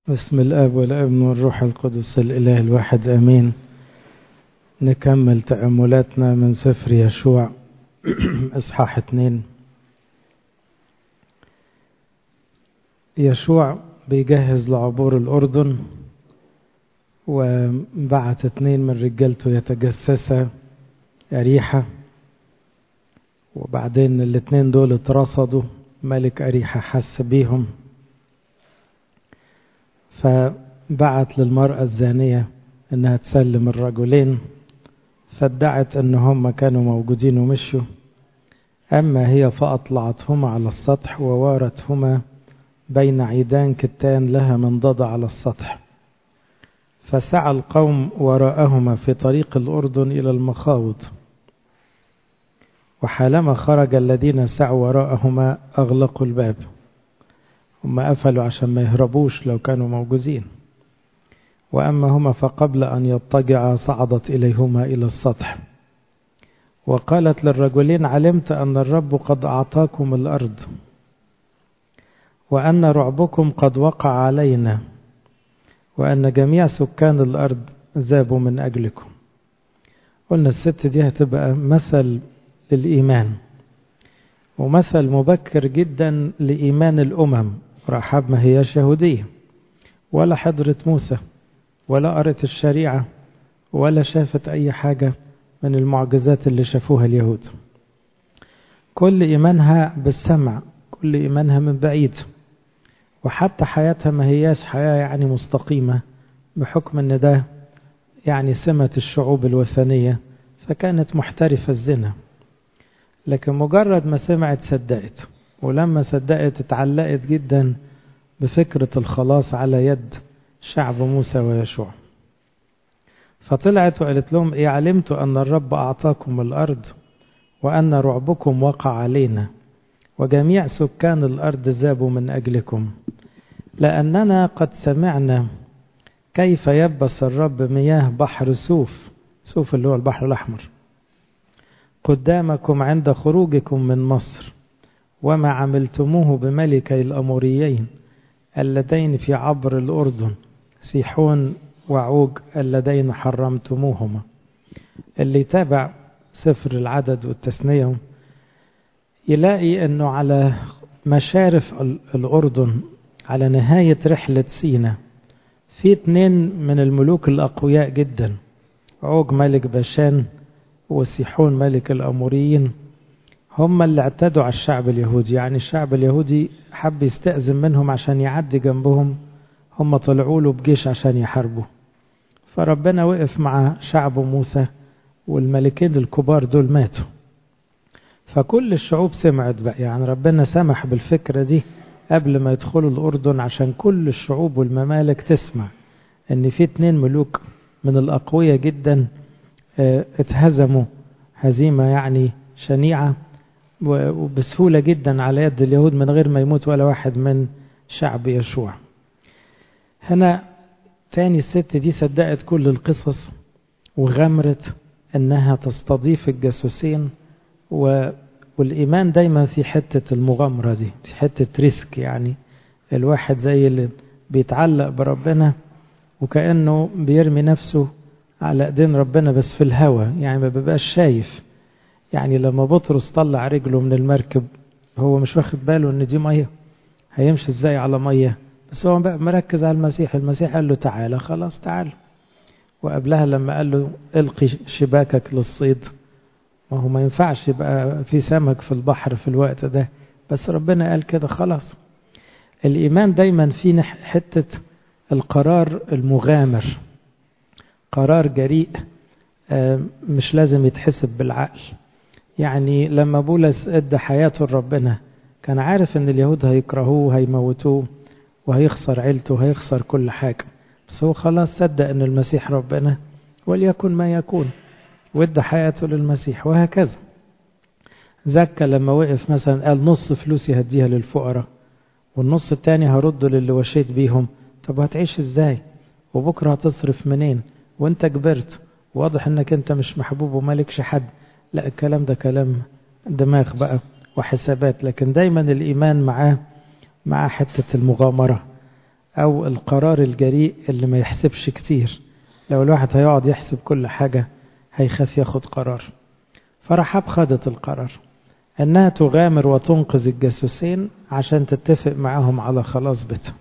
بسم الاب والابن والروح القدس الاله الواحد امين نكمل تاملاتنا من سفر يشوع اصحاح اتنين يشوع بيجهز لعبور الاردن وبعت اتنين من رجالته يتجسسا أريحة وبعدين الاتنين دول اترصدوا ملك أريحة حس بيهم فبعت للمرأة الزانية انها تسلم الرجلين فادعت ان هم كانوا موجودين ومشوا اما هي فاطلعتهما على السطح ووارتهما بين عيدان كتان لها من ضد على السطح فسعى القوم وراءهما في طريق الأردن إلى المخاوض وحالما خرج الذين سعوا وراءهما أغلقوا الباب هم قفلوا عشان ما يهربوش لو كانوا موجودين وأما هما فقبل أن يضطجعا صعدت إليهما إلى السطح وقالت للرجلين علمت أن الرب قد أعطاكم الأرض وأن رعبكم قد وقع علينا وأن جميع سكان الأرض ذابوا من أجلكم قلنا الست دي هتبقى مثل للإيمان ومثل مبكر جدا لإيمان الأمم رحاب ما هياش يهودية ولا حضرت موسى ولا قرت الشريعة ولا شافت أي حاجة من المعجزات اللي شافوها اليهود كل إيمانها بالسمع كل إيمانها من بعيد وحتى حياتها ما هياش حياة يعني مستقيمة بحكم ان ده يعني سمة الشعوب الوثنية فكانت محترفة الزنا لكن مجرد ما سمعت صدقت ولما صدقت اتعلقت جدا بفكرة الخلاص على يد شعب موسى ويشوع فطلعت وقالت لهم ايه علمت ان الرب اعطاكم الارض وان رعبكم وقع علينا وجميع سكان الأرض ذابوا من أجلكم لأننا قد سمعنا كيف يبس الرب مياه بحر سوف سوف اللي هو البحر الأحمر قدامكم عند خروجكم من مصر وما عملتموه بملكي الأموريين اللذين في عبر الأردن سيحون وعوج اللذين حرمتموهما اللي تابع سفر العدد والتثنيه يلاقي انه على مشارف الأردن على نهاية رحلة سينا في اتنين من الملوك الأقوياء جدا عوج ملك باشان وسيحون ملك الأموريين هم اللي اعتدوا على الشعب اليهودي يعني الشعب اليهودي حب يستأذن منهم عشان يعدي جنبهم هم طلعوا له بجيش عشان يحاربوا فربنا وقف مع شعب موسى والملكين الكبار دول ماتوا فكل الشعوب سمعت بقى يعني ربنا سمح بالفكرة دي قبل ما يدخلوا الأردن عشان كل الشعوب والممالك تسمع ان في اتنين ملوك من الأقوياء جدا اتهزموا هزيمة يعني شنيعة وبسهولة جدا على يد اليهود من غير ما يموت ولا واحد من شعب يشوع هنا تاني الست دي صدقت كل القصص وغمرت انها تستضيف الجاسوسين و... والإيمان دايما في حتة المغامرة دي في حتة ريسك يعني الواحد زي اللي بيتعلق بربنا وكأنه بيرمي نفسه على ايدين ربنا بس في الهوا يعني ما بيبقاش شايف يعني لما بطرس طلع رجله من المركب هو مش واخد باله ان دي ميه هيمشي ازاي على ميه بس هو بقى مركز على المسيح المسيح قال له تعالى خلاص تعالى وقبلها لما قال له القي شباكك للصيد ما هو ما ينفعش يبقى في سمك في البحر في الوقت ده بس ربنا قال كده خلاص الإيمان دايما في حتة القرار المغامر قرار جريء مش لازم يتحسب بالعقل يعني لما بولس ادى حياته لربنا كان عارف ان اليهود هيكرهوه وهيموتوه وهيخسر عيلته وهيخسر كل حاجة بس هو خلاص صدق ان المسيح ربنا وليكن ما يكون وادى حياته للمسيح وهكذا زكى لما وقف مثلا قال نص فلوسي هديها للفقراء والنص التاني هرده للي وشيت بيهم طب هتعيش ازاي وبكرة هتصرف منين وانت كبرت واضح انك انت مش محبوب ومالكش حد لا الكلام ده كلام دماغ بقى وحسابات لكن دايما الايمان معاه مع حتة المغامرة أو القرار الجريء اللي ما يحسبش كتير لو الواحد هيقعد يحسب كل حاجة هيخاف ياخد قرار فرحاب خدت القرار أنها تغامر وتنقذ الجاسوسين عشان تتفق معهم على خلاص بيتها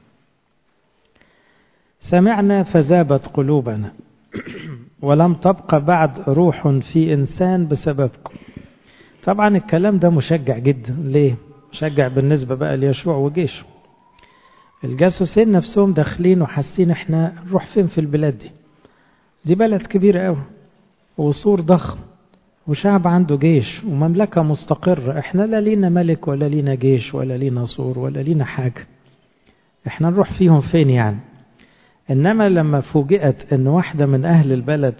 سمعنا فذابت قلوبنا ولم تبقى بعد روح في إنسان بسببكم طبعا الكلام ده مشجع جدا ليه مشجع بالنسبة بقى ليشوع وجيشه الجاسوسين نفسهم داخلين وحاسين احنا نروح فين في البلاد دي دي بلد كبيرة قوي وسور ضخم وشعب عنده جيش ومملكة مستقرة احنا لا لينا ملك ولا لينا جيش ولا لينا سور ولا لينا حاجة احنا نروح فيهم فين يعني انما لما فوجئت ان واحدة من اهل البلد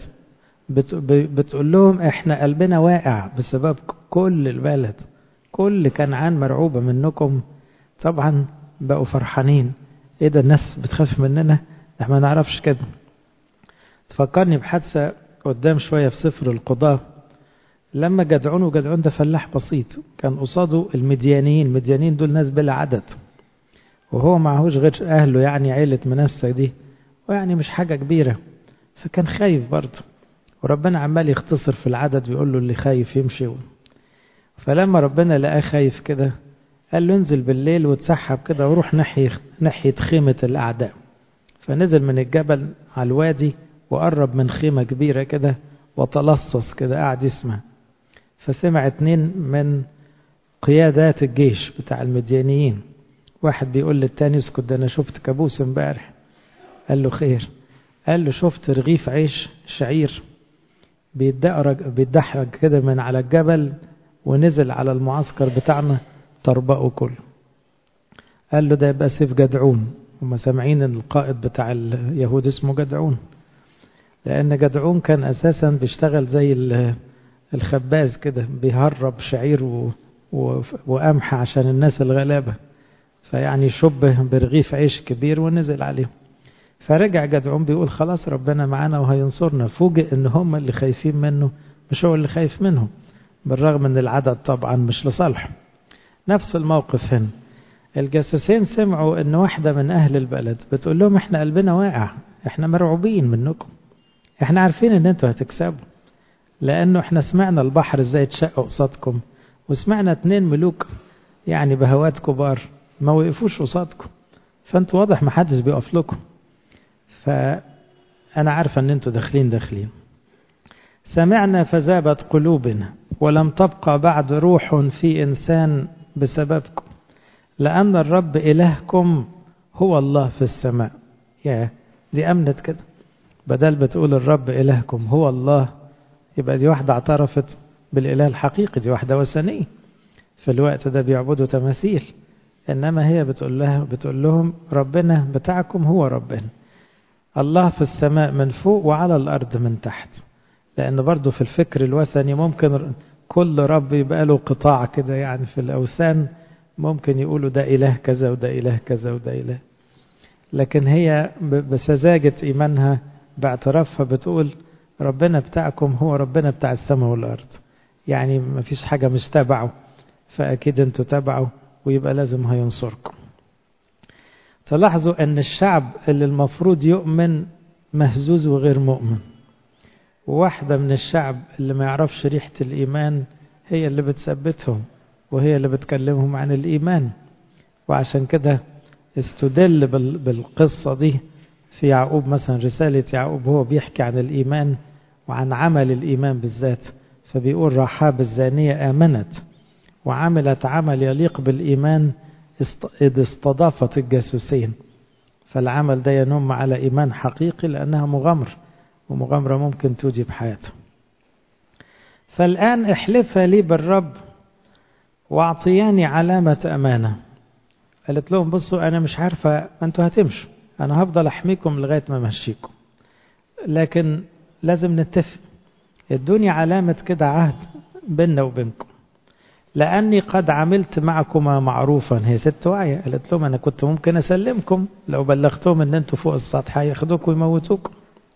بتقول لهم احنا قلبنا واقع بسبب كل البلد كل كنعان مرعوبة منكم طبعا بقوا فرحانين ايه ده الناس بتخاف مننا احنا ما نعرفش كده تفكرني بحادثة قدام شوية في سفر القضاة لما جدعون وجدعون ده فلاح بسيط كان قصاده المديانيين المديانيين دول ناس بلا عدد وهو معهوش غير أهله يعني عيلة منسى دي ويعني مش حاجة كبيرة فكان خايف برضه وربنا عمال يختصر في العدد ويقول له اللي خايف يمشي فلما ربنا لقاه خايف كده قال له انزل بالليل وتسحب كده وروح ناحية ناحية خيمة الأعداء فنزل من الجبل على الوادي وقرب من خيمة كبيرة كده وتلصص كده قاعد يسمع فسمع اتنين من قيادات الجيش بتاع المديانيين واحد بيقول للتاني اسكت ده انا شفت كابوس امبارح قال له خير قال له شفت رغيف عيش شعير بيدحرج بيدحرج كده من على الجبل ونزل على المعسكر بتاعنا طربقه كله قال له ده يبقى سيف جدعون هم سامعين ان القائد بتاع اليهود اسمه جدعون لان جدعون كان اساسا بيشتغل زي الخباز كده بيهرب شعير و... و... وقمح عشان الناس الغلابة فيعني شبه برغيف عيش كبير ونزل عليهم فرجع جدعون بيقول خلاص ربنا معانا وهينصرنا فوجئ ان هم اللي خايفين منه مش هو اللي خايف منهم بالرغم ان العدد طبعا مش لصالحه نفس الموقف هنا الجاسوسين سمعوا ان واحدة من اهل البلد بتقول لهم احنا قلبنا واقع احنا مرعوبين منكم احنا عارفين ان انتوا هتكسبوا لانه احنا سمعنا البحر ازاي اتشق قصادكم وسمعنا اتنين ملوك يعني بهوات كبار ما وقفوش قصادكم فانتوا واضح ما حدش بيقف لكم فانا عارفه ان انتوا داخلين داخلين سمعنا فذابت قلوبنا ولم تبقى بعد روح في انسان بسببكم لان الرب الهكم هو الله في السماء يا دي امنت كده بدل بتقول الرب الهكم هو الله يبقى دي واحدة اعترفت بالإله الحقيقي دي واحدة وثنية في الوقت ده بيعبدوا تماثيل إنما هي بتقول لها بتقول لهم ربنا بتاعكم هو ربنا الله في السماء من فوق وعلى الأرض من تحت لأن برضو في الفكر الوثني ممكن كل رب يبقى له قطاع كده يعني في الأوثان ممكن يقولوا ده إله كذا وده إله كذا وده إله لكن هي بسذاجة إيمانها باعترافها بتقول ربنا بتاعكم هو ربنا بتاع السماء والأرض يعني ما فيش حاجة مش تبعه فأكيد انتوا تبعه ويبقى لازم هينصركم تلاحظوا أن الشعب اللي المفروض يؤمن مهزوز وغير مؤمن وواحدة من الشعب اللي ما يعرفش ريحة الإيمان هي اللي بتثبتهم وهي اللي بتكلمهم عن الإيمان وعشان كده استدل بالقصة دي في يعقوب مثلا رسالة يعقوب هو بيحكي عن الإيمان وعن عمل الإيمان بالذات فبيقول رحاب الزانية آمنت وعملت عمل يليق بالإيمان إذ استضافت الجاسوسين فالعمل ده ينم على إيمان حقيقي لأنها مغامرة ومغامرة ممكن توجب حياته فالآن احلفها لي بالرب واعطياني علامة أمانة قالت لهم بصوا أنا مش عارفة أنتوا هتمشوا أنا هفضل أحميكم لغاية ما أمشيكم لكن لازم نتفق ادوني علامة كده عهد بيننا وبينكم لأني قد عملت معكما معروفا هي ست واعية قالت لهم أنا كنت ممكن أسلمكم لو بلغتهم أن أنتوا فوق السطح هياخدوكم ويموتوكم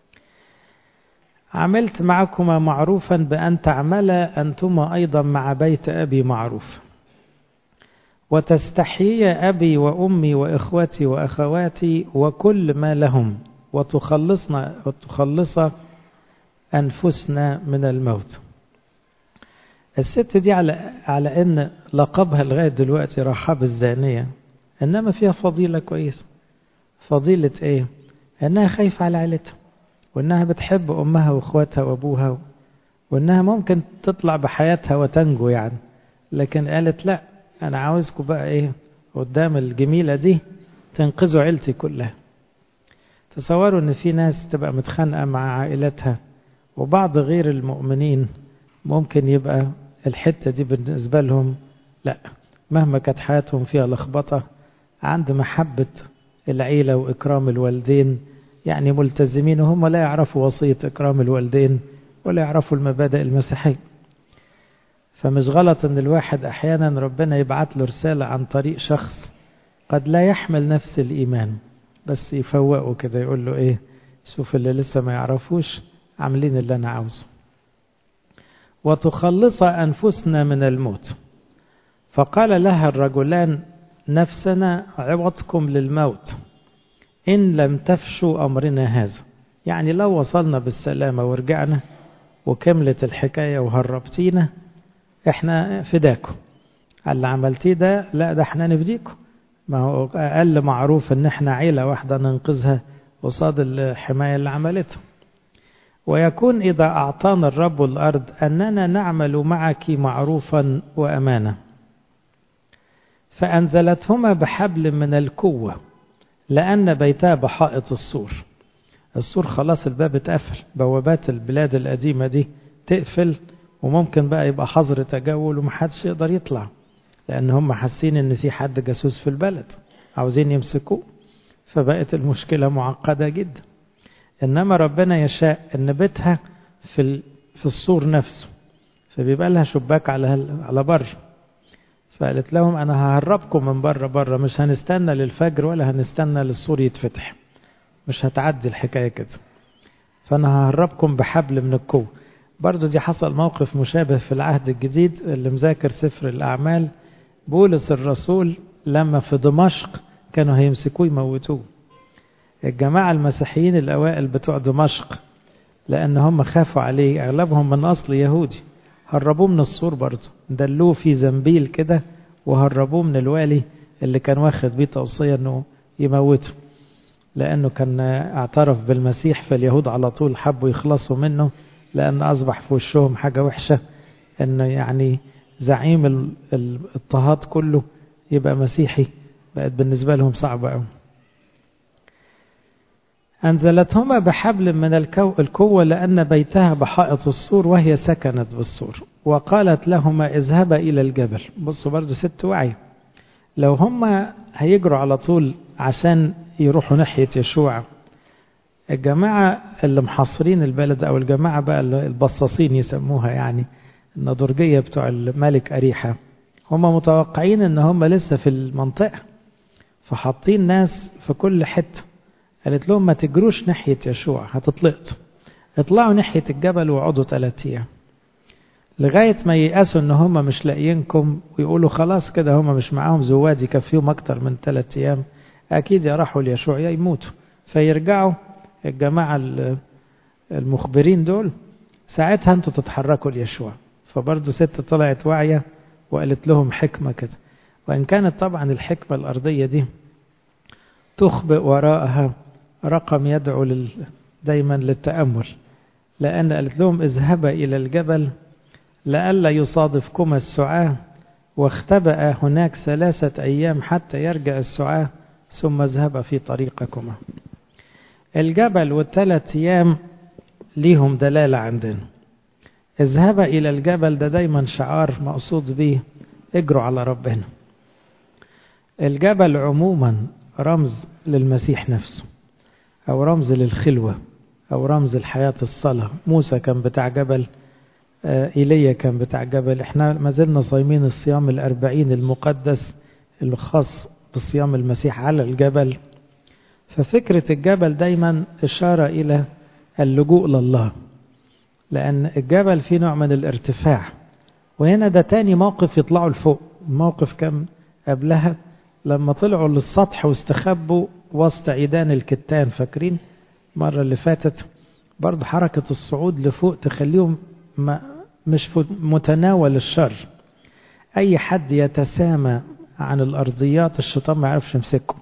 عملت معكما معروفا بأن تعملا أنتما أيضا مع بيت أبي معروف وتستحيي أبي وأمي وإخوتي وأخواتي وكل ما لهم وتخلصنا وتخلص أنفسنا من الموت الست دي على على ان لقبها لغايه دلوقتي رحاب الزانيه انما فيها فضيله كويسه فضيله ايه انها خايفه على عيلتها وانها بتحب امها واخواتها وابوها وانها ممكن تطلع بحياتها وتنجو يعني لكن قالت لا انا عاوزكم بقى ايه قدام الجميله دي تنقذوا عيلتي كلها تصوروا ان في ناس تبقى متخانقه مع عائلتها وبعض غير المؤمنين ممكن يبقى الحتة دي بالنسبة لهم لا مهما كانت حياتهم فيها لخبطة عند محبة العيلة وإكرام الوالدين يعني ملتزمين وهم لا يعرفوا وصية إكرام الوالدين ولا يعرفوا المبادئ المسيحية فمش غلط ان الواحد احيانا ربنا يبعت له رسالة عن طريق شخص قد لا يحمل نفس الايمان بس يفوقه كده يقول له ايه شوف اللي لسه ما يعرفوش عاملين اللي انا عاوزه وتخلص أنفسنا من الموت فقال لها الرجلان نفسنا عوضكم للموت إن لم تفشوا أمرنا هذا يعني لو وصلنا بالسلامة ورجعنا وكملت الحكاية وهربتينا احنا فداكم اللي عملتيه ده لا ده احنا نفديكم ما هو أقل معروف ان احنا عيلة واحدة ننقذها قصاد الحماية اللي عملتها ويكون إذا أعطانا الرب الأرض أننا نعمل معك معروفا وأمانة فأنزلتهما بحبل من الكوة لأن بيتها بحائط السور السور خلاص الباب اتقفل بوابات البلاد القديمة دي تقفل وممكن بقى يبقى حظر تجول ومحدش يقدر يطلع لأن هم حاسين إن في حد جاسوس في البلد عاوزين يمسكوه فبقت المشكلة معقدة جدا إنما ربنا يشاء إن بيتها في في السور نفسه فبيبقى لها شباك على على بر فقالت لهم أنا ههربكم من بره بره مش هنستنى للفجر ولا هنستنى للسور يتفتح مش هتعدي الحكاية كده فأنا ههربكم بحبل من القوة برضو دي حصل موقف مشابه في العهد الجديد اللي مذاكر سفر الأعمال بولس الرسول لما في دمشق كانوا هيمسكوه يموتوه الجماعة المسيحيين الأوائل بتوع دمشق لأن هم خافوا عليه أغلبهم من أصل يهودي هربوه من السور برضه دلوه في زنبيل كده وهربوه من الوالي اللي كان واخد بيه توصية أنه يموته لأنه كان اعترف بالمسيح فاليهود على طول حبوا يخلصوا منه لأن أصبح في وشهم حاجة وحشة أنه يعني زعيم الاضطهاد كله يبقى مسيحي بقت بالنسبة لهم صعبة أوي أنزلتهما بحبل من الكو الكوة لأن بيتها بحائط السور وهي سكنت بالسور وقالت لهما اذهبا إلى الجبل بصوا برضو ست وعي لو هما هيجروا على طول عشان يروحوا ناحية يشوع الجماعة اللي محاصرين البلد أو الجماعة بقى البصاصين يسموها يعني النضرجية بتوع الملك أريحة هم متوقعين ان هم لسه في المنطقة فحاطين ناس في كل حتة قالت لهم ما تجروش ناحية يشوع هتطلقتوا اطلعوا ناحية الجبل وقعدوا ثلاثة أيام لغاية ما ييأسوا ان هم مش لاقيينكم ويقولوا خلاص كده هم مش معاهم زواد يكفيهم اكتر من ثلاثة ايام اكيد يروحوا ليشوع يا يموتوا فيرجعوا الجماعة المخبرين دول ساعتها انتوا تتحركوا ليشوع فبرضه ست طلعت واعية وقالت لهم حكمة كده وإن كانت طبعا الحكمة الأرضية دي تخبئ وراءها رقم يدعو لل... دايما للتأمل لأن قالت لهم اذهبا إلى الجبل لئلا يصادفكما السعاة واختبأ هناك ثلاثة أيام حتى يرجع السعاة ثم اذهبا في طريقكما الجبل والثلاث أيام ليهم دلالة عندنا اذهبا إلى الجبل ده دايما شعار مقصود به اجروا على ربنا الجبل عموما رمز للمسيح نفسه أو رمز للخلوة أو رمز الحياة الصلاة موسى كان بتاع جبل إيليا كان بتاع جبل احنا ما زلنا صايمين الصيام الأربعين المقدس الخاص بصيام المسيح على الجبل ففكرة الجبل دايما إشارة إلى اللجوء لله لأن الجبل فيه نوع من الارتفاع وهنا ده تاني موقف يطلعوا لفوق الموقف كان قبلها لما طلعوا للسطح واستخبوا وسط عيدان الكتان فاكرين المرة اللي فاتت برضه حركة الصعود لفوق تخليهم ما مش متناول الشر أي حد يتسامى عن الأرضيات الشيطان ما يعرفش يمسكه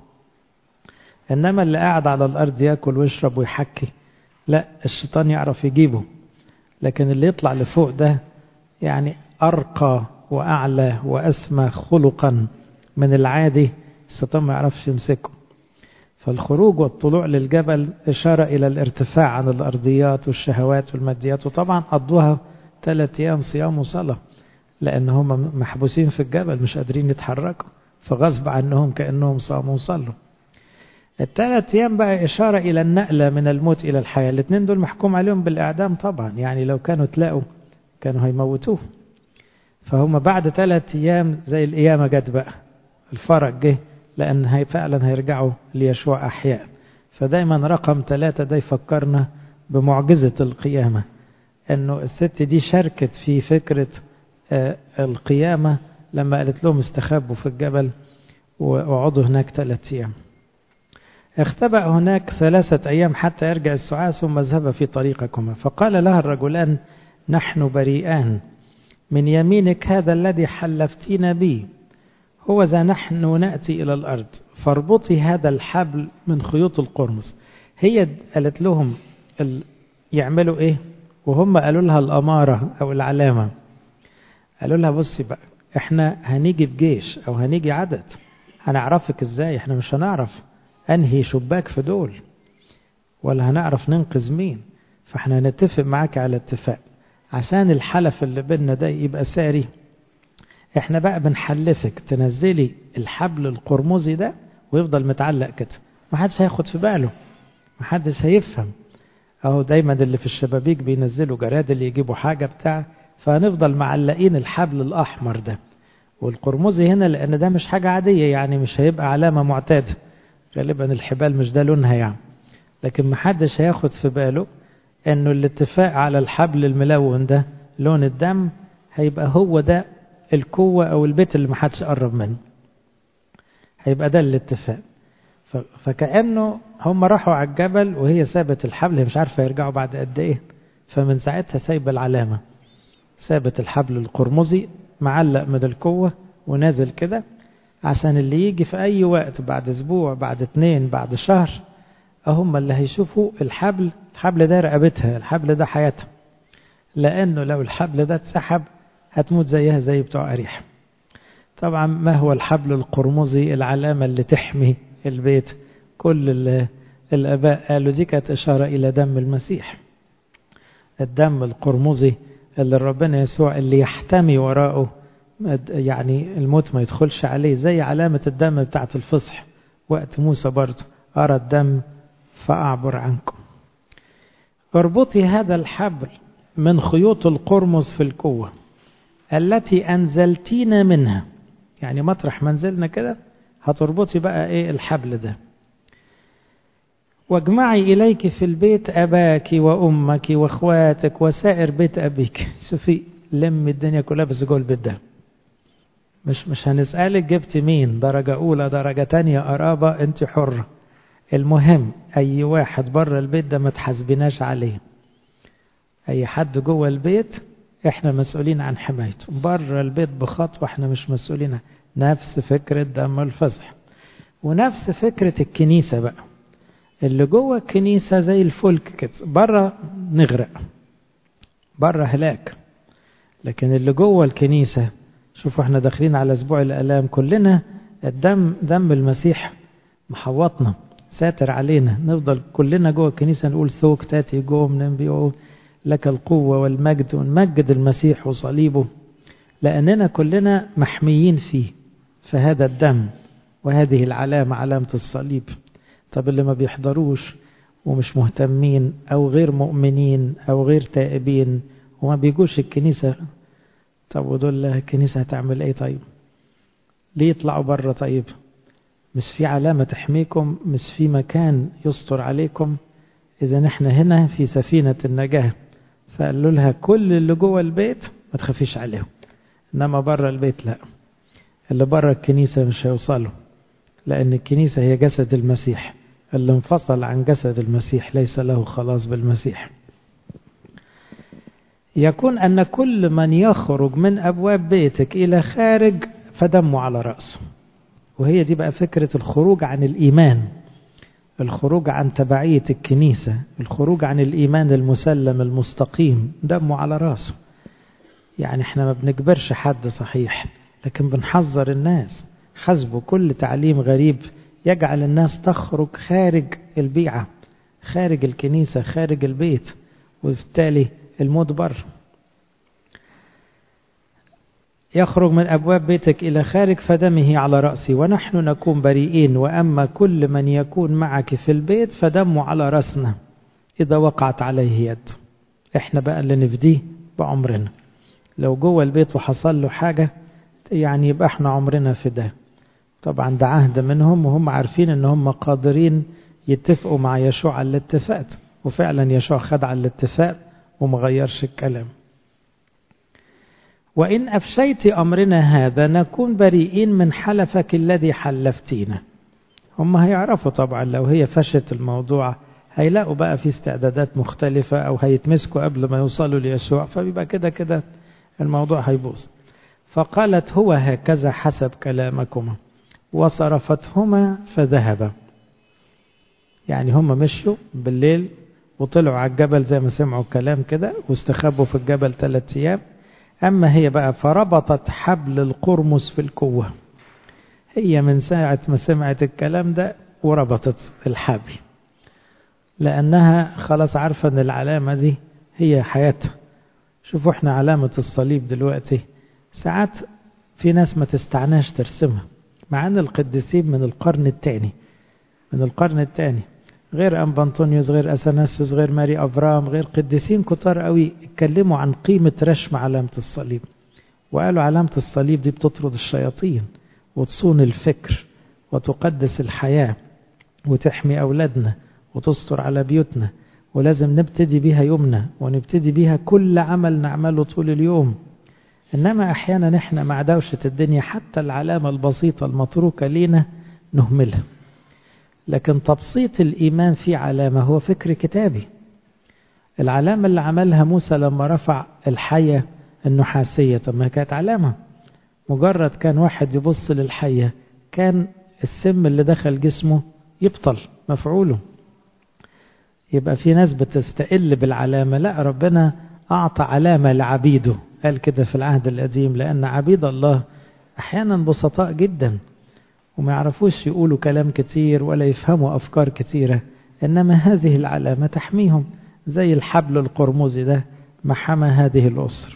إنما اللي قاعد على الأرض ياكل ويشرب ويحكي لا الشيطان يعرف يجيبه لكن اللي يطلع لفوق ده يعني أرقى وأعلى وأسمى خلقا من العادي الشيطان ما يعرفش يمسكه فالخروج والطلوع للجبل إشارة إلى الارتفاع عن الأرضيات والشهوات والماديات وطبعا قضوها ثلاث أيام صيام وصلاة لأن هم محبوسين في الجبل مش قادرين يتحركوا فغصب عنهم كأنهم صاموا وصلوا الثلاث أيام بقى إشارة إلى النقلة من الموت إلى الحياة الاثنين دول محكوم عليهم بالإعدام طبعا يعني لو كانوا تلاقوا كانوا هيموتوه فهم بعد ثلاث أيام زي القيامة جت بقى الفرج جه لأن هي فعلا هيرجعوا ليشوع أحياء فدايما رقم ثلاثة ده يفكرنا بمعجزة القيامة أنه الست دي شاركت في فكرة القيامة لما قالت لهم استخبوا في الجبل وقعدوا هناك ثلاثة أيام اختبأ هناك ثلاثة أيام حتى يرجع السعاة ثم اذهب في طريقكما فقال لها الرجلان نحن بريئان من يمينك هذا الذي حلفتين به هو ذا نحن نأتي إلى الأرض فاربطي هذا الحبل من خيوط القرمز هي قالت لهم ال... يعملوا إيه وهم قالوا لها الأمارة أو العلامة قالوا لها بصي بقى احنا هنيجي بجيش أو هنيجي عدد هنعرفك ازاي احنا مش هنعرف انهي شباك في دول ولا هنعرف ننقذ مين فاحنا هنتفق معاك على اتفاق عشان الحلف اللي بيننا ده يبقى ساري احنا بقى بنحلفك تنزلي الحبل القرمزي ده ويفضل متعلق كده محدش هياخد في باله محدش هيفهم اهو دايما اللي في الشبابيك بينزلوا جراد اللي يجيبوا حاجة بتاع فهنفضل معلقين الحبل الأحمر ده والقرمزي هنا لأن ده مش حاجة عادية يعني مش هيبقى علامة معتادة غالبا الحبال مش ده لونها يعني لكن محدش هياخد في باله انه الاتفاق على الحبل الملون ده لون الدم هيبقى هو ده القوة او البيت اللي محدش قرب منه هيبقى ده الاتفاق فكأنه هم راحوا على الجبل وهي سابت الحبل هي مش عارفة يرجعوا بعد قد ايه فمن ساعتها سايبة العلامة سابت الحبل القرمزي معلق من القوة ونازل كده عشان اللي يجي في أي وقت بعد أسبوع بعد اتنين بعد شهر هم اللي هيشوفوا الحبل الحبل ده رقبتها الحبل ده حياتها لأنه لو الحبل ده اتسحب هتموت زيها زي بتوع أريح طبعا ما هو الحبل القرمزي العلامة اللي تحمي البيت كل الآباء قالوا دي كانت إشارة إلى دم المسيح الدم القرمزي اللي ربنا يسوع اللي يحتمي وراءه يعني الموت ما يدخلش عليه زي علامة الدم بتاعت الفصح وقت موسى برضه أرى الدم فأعبر عنكم اربطي هذا الحبل من خيوط القرمز في القوة التي أنزلتينا منها يعني مطرح منزلنا كده هتربطي بقى ايه الحبل ده واجمعي إليك في البيت أباك وأمك وأخواتك وسائر بيت أبيك شوفي لم الدنيا كلها بس جوه البيت ده مش مش هنسألك جبت مين درجة أولى درجة تانية قرابة أنت حرة المهم أي واحد بره البيت ده ما تحاسبناش عليه أي حد جوه البيت إحنا مسؤولين عن حمايته بره البيت بخطوة إحنا مش مسؤولين نفس فكرة دم الفصح ونفس فكرة الكنيسة بقى اللي جوه الكنيسة زي الفلك كده بره نغرق بره هلاك لكن اللي جوه الكنيسة شوفوا احنا داخلين على اسبوع الالام كلنا الدم دم المسيح محوطنا ساتر علينا نفضل كلنا جوه الكنيسه نقول ثوك تاتي جوه من لك القوه والمجد ونمجد المسيح وصليبه لاننا كلنا محميين فيه فهذا الدم وهذه العلامه علامه الصليب طب اللي ما بيحضروش ومش مهتمين او غير مؤمنين او غير تائبين وما بيجوش الكنيسه طب ودول الكنيسة هتعمل ايه طيب ليه يطلعوا بره طيب مش في علامة تحميكم مش في مكان يستر عليكم إذا نحن هنا في سفينة النجاة فقالوا لها كل اللي جوه البيت ما تخافيش عليهم إنما بره البيت لا اللي بره الكنيسة مش هيوصلوا لأن الكنيسة هي جسد المسيح اللي انفصل عن جسد المسيح ليس له خلاص بالمسيح يكون أن كل من يخرج من أبواب بيتك إلى خارج فدمه على رأسه وهي دي بقى فكرة الخروج عن الإيمان الخروج عن تبعية الكنيسة الخروج عن الإيمان المسلم المستقيم دمه على رأسه يعني احنا ما بنجبرش حد صحيح لكن بنحذر الناس حسبوا كل تعليم غريب يجعل الناس تخرج خارج البيعة خارج الكنيسة خارج البيت وبالتالي الموت بر يخرج من أبواب بيتك إلى خارج فدمه على رأسي ونحن نكون بريئين وأما كل من يكون معك في البيت فدمه على رأسنا إذا وقعت عليه يد إحنا بقى اللي نفديه بعمرنا لو جوه البيت وحصل له حاجة يعني يبقى احنا عمرنا في ده طبعا ده عهد منهم وهم عارفين ان هم قادرين يتفقوا مع يشوع على الاتفاق وفعلا يشوع خد على الاتفاق ومغيرش الكلام وإن أفشيت أمرنا هذا نكون بريئين من حلفك الذي حلفتينا هم هيعرفوا طبعا لو هي فشت الموضوع هيلاقوا بقى في استعدادات مختلفة أو هيتمسكوا قبل ما يوصلوا ليشوع فبيبقى كده كده الموضوع هيبوظ فقالت هو هكذا حسب كلامكما وصرفتهما فذهبا يعني هم مشوا بالليل وطلعوا على الجبل زي ما سمعوا الكلام كده واستخبوا في الجبل ثلاثة أيام أما هي بقى فربطت حبل القرمس في الكوة هي من ساعة ما سمعت الكلام ده وربطت الحبل لأنها خلاص عارفة أن العلامة دي هي حياتها شوفوا احنا علامة الصليب دلوقتي ساعات في ناس ما تستعناش ترسمها مع أن القديسين من القرن الثاني من القرن الثاني غير أنبانطونيوس غير أثناسيوس غير ماري أفرام غير قديسين كتار قوي اتكلموا عن قيمة رسم علامة الصليب وقالوا علامة الصليب دي بتطرد الشياطين وتصون الفكر وتقدس الحياة وتحمي أولادنا وتستر على بيوتنا ولازم نبتدي بيها يومنا ونبتدي بيها كل عمل نعمله طول اليوم إنما أحيانا إحنا مع دوشة الدنيا حتى العلامة البسيطة المتروكة لينا نهملها لكن تبسيط الإيمان في علامة هو فكر كتابي العلامة اللي عملها موسى لما رفع الحية النحاسية طب ما كانت علامة مجرد كان واحد يبص للحية كان السم اللي دخل جسمه يبطل مفعوله يبقى في ناس بتستقل بالعلامة لا ربنا أعطى علامة لعبيده قال كده في العهد القديم لأن عبيد الله أحيانا بسطاء جدا وما يعرفوش يقولوا كلام كتير ولا يفهموا أفكار كتيرة إنما هذه العلامة تحميهم زي الحبل القرمزي ده محمى هذه الأسر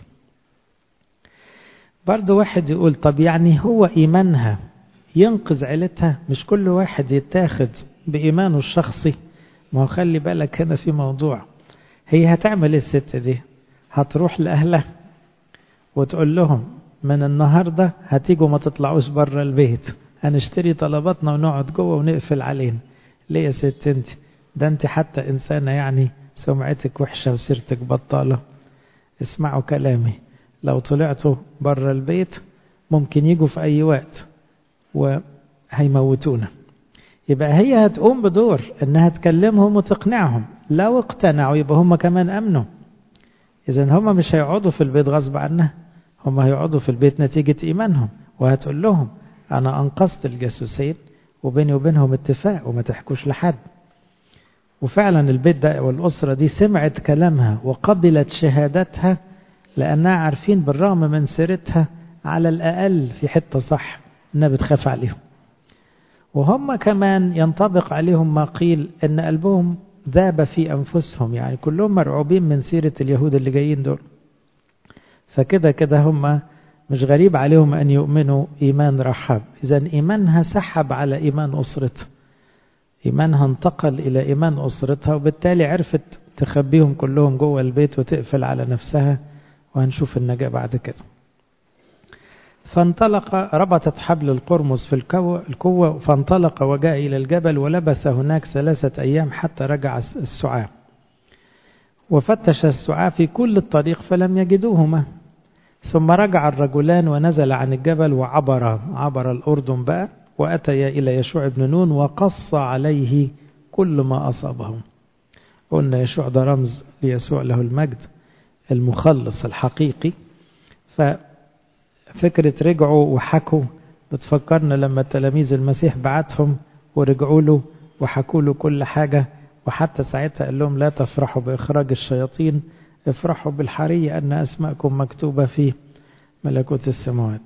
برضو واحد يقول طب يعني هو إيمانها ينقذ عيلتها مش كل واحد يتاخد بإيمانه الشخصي ما هو خلي بالك هنا في موضوع هي هتعمل الست دي هتروح لأهلها وتقول لهم من النهاردة هتيجوا ما تطلعوش بره البيت هنشتري طلباتنا ونقعد جوه ونقفل علينا ليه يا ست انت ده انت حتى إنسانة يعني سمعتك وحشة وسيرتك بطالة اسمعوا كلامي لو طلعتوا بره البيت ممكن يجوا في أي وقت وهيموتونا يبقى هي هتقوم بدور انها تكلمهم وتقنعهم لو اقتنعوا يبقى هم كمان امنوا اذا هم مش هيقعدوا في البيت غصب عنها هم هيقعدوا في البيت نتيجة ايمانهم وهتقول لهم انا انقذت الجاسوسين وبيني وبينهم اتفاق وما تحكوش لحد وفعلا البيت ده والأسرة دي سمعت كلامها وقبلت شهادتها لأنها عارفين بالرغم من سيرتها على الأقل في حتة صح إنها بتخاف عليهم وهم كمان ينطبق عليهم ما قيل ان قلبهم ذاب في انفسهم يعني كلهم مرعوبين من سيره اليهود اللي جايين دول فكده كده هم مش غريب عليهم ان يؤمنوا ايمان رحاب اذا ايمانها سحب على ايمان اسرتها ايمانها انتقل الى ايمان اسرتها وبالتالي عرفت تخبيهم كلهم جوه البيت وتقفل على نفسها وهنشوف النجاه بعد كده فانطلق ربطت حبل القرمز في الكوة فانطلق وجاء إلى الجبل ولبث هناك ثلاثة أيام حتى رجع السعاة وفتش السعاة في كل الطريق فلم يجدوهما ثم رجع الرجلان ونزل عن الجبل وعبر عبر الأردن بقى وأتيا إلى يشوع بن نون وقص عليه كل ما أصابهم قلنا يشوع ده رمز ليسوع له المجد المخلص الحقيقي ففكرة رجعوا وحكوا بتفكرنا لما تلاميذ المسيح بعتهم ورجعوا له وحكوا له كل حاجة وحتى ساعتها قال لهم لا تفرحوا بإخراج الشياطين افرحوا بالحرية أن أسماءكم مكتوبة في ملكوت السماوات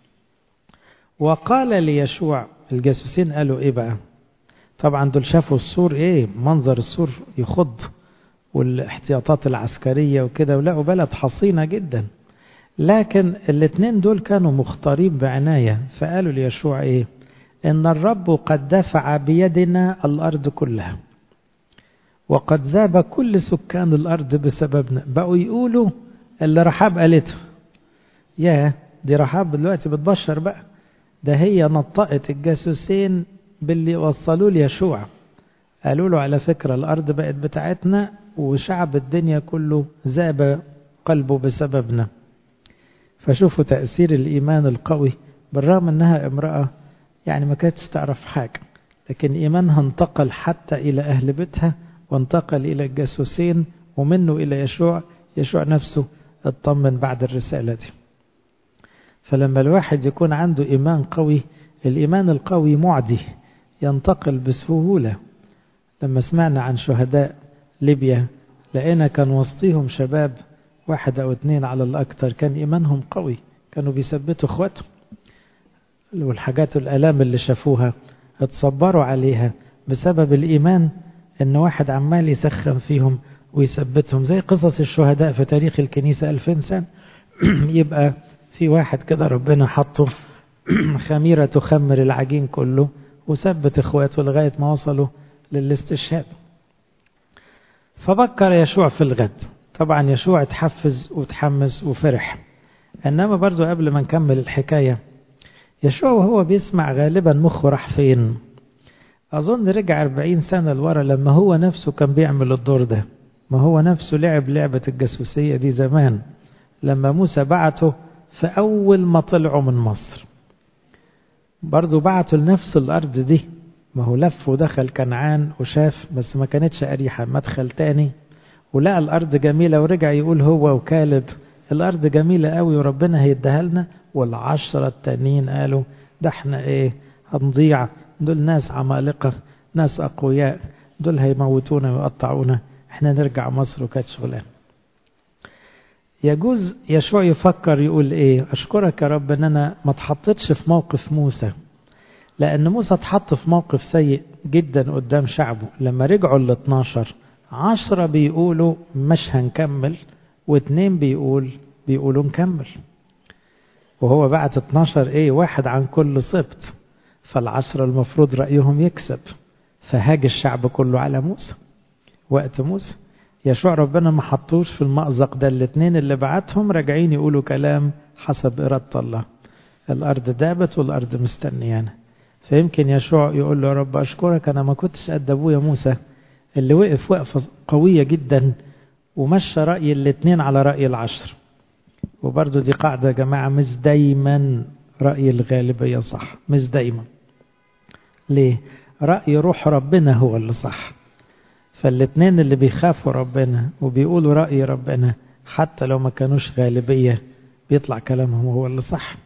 وقال ليشوع الجاسوسين قالوا ايه بقى طبعا دول شافوا السور ايه منظر السور يخض والاحتياطات العسكرية وكده ولقوا بلد حصينة جدا لكن الاثنين دول كانوا مختارين بعناية فقالوا ليشوع ايه ان الرب قد دفع بيدنا الارض كلها وقد ذاب كل سكان الارض بسببنا بقوا يقولوا اللي رحاب قالته يا دي رحاب دلوقتي بتبشر بقى ده هي نطقت الجاسوسين باللي وصلوا ليشوع قالوا له على فكرة الأرض بقت بتاعتنا وشعب الدنيا كله ذاب قلبه بسببنا فشوفوا تأثير الإيمان القوي بالرغم أنها امرأة يعني ما كانتش تعرف حاجة لكن إيمانها انتقل حتى إلى أهل بيتها وانتقل إلى الجاسوسين ومنه إلى يشوع يشوع نفسه اطمن بعد الرسالة دي فلما الواحد يكون عنده إيمان قوي الإيمان القوي معدي ينتقل بسهولة لما سمعنا عن شهداء ليبيا لقينا كان وسطيهم شباب واحد أو اتنين على الأكثر كان إيمانهم قوي كانوا بيثبتوا اخواتهم والحاجات الآلام اللي شافوها اتصبروا عليها بسبب الإيمان إن واحد عمال يسخن فيهم ويثبتهم زي قصص الشهداء في تاريخ الكنيسة ألفين سنة يبقى في واحد كده ربنا حطه خميرة تخمر العجين كله وثبت اخواته لغاية ما وصلوا للاستشهاد فبكر يشوع في الغد طبعا يشوع اتحفز وتحمس وفرح انما برضو قبل ما نكمل الحكاية يشوع وهو بيسمع غالبا مخه راح فين اظن رجع 40 سنة لورا لما هو نفسه كان بيعمل الدور ده ما هو نفسه لعب لعبة الجاسوسية دي زمان لما موسى بعته في أول ما طلعوا من مصر برضو بعتوا لنفس الأرض دي ما هو لف ودخل كنعان وشاف بس ما كانتش أريحة مدخل تاني ولقى الأرض جميلة ورجع يقول هو وكالب الأرض جميلة قوي وربنا هيديها لنا والعشرة التانيين قالوا ده احنا ايه هنضيع دول ناس عمالقة ناس أقوياء دول هيموتونا ويقطعونا احنا نرجع مصر وكانت شغلانه يجوز يشوع يفكر يقول ايه اشكرك يا رب ان انا ما اتحطتش في موقف موسى لان موسى اتحط في موقف سيء جدا قدام شعبه لما رجعوا ال 12 عشرة بيقولوا مش هنكمل واثنين بيقول بيقولوا نكمل وهو بعت 12 ايه واحد عن كل سبط فالعشرة المفروض رأيهم يكسب فهاج الشعب كله على موسى وقت موسى يشوع ربنا ما حطوش في المأزق ده الاثنين اللي بعتهم راجعين يقولوا كلام حسب إرادة الله الأرض دابت والأرض مستنيانا فيمكن يشوع يقول له يا رب أشكرك أنا ما كنتش قد أبويا موسى اللي وقف وقفة قوية جدا ومشى رأي الاثنين على رأي العشر وبرضه دي قاعدة يا جماعة مش دايما رأي الغالبية صح مش دايما ليه رأي روح ربنا هو اللي صح فالاثنين اللي بيخافوا ربنا وبيقولوا رأي ربنا حتى لو ما كانوش غالبية بيطلع كلامهم هو اللي صح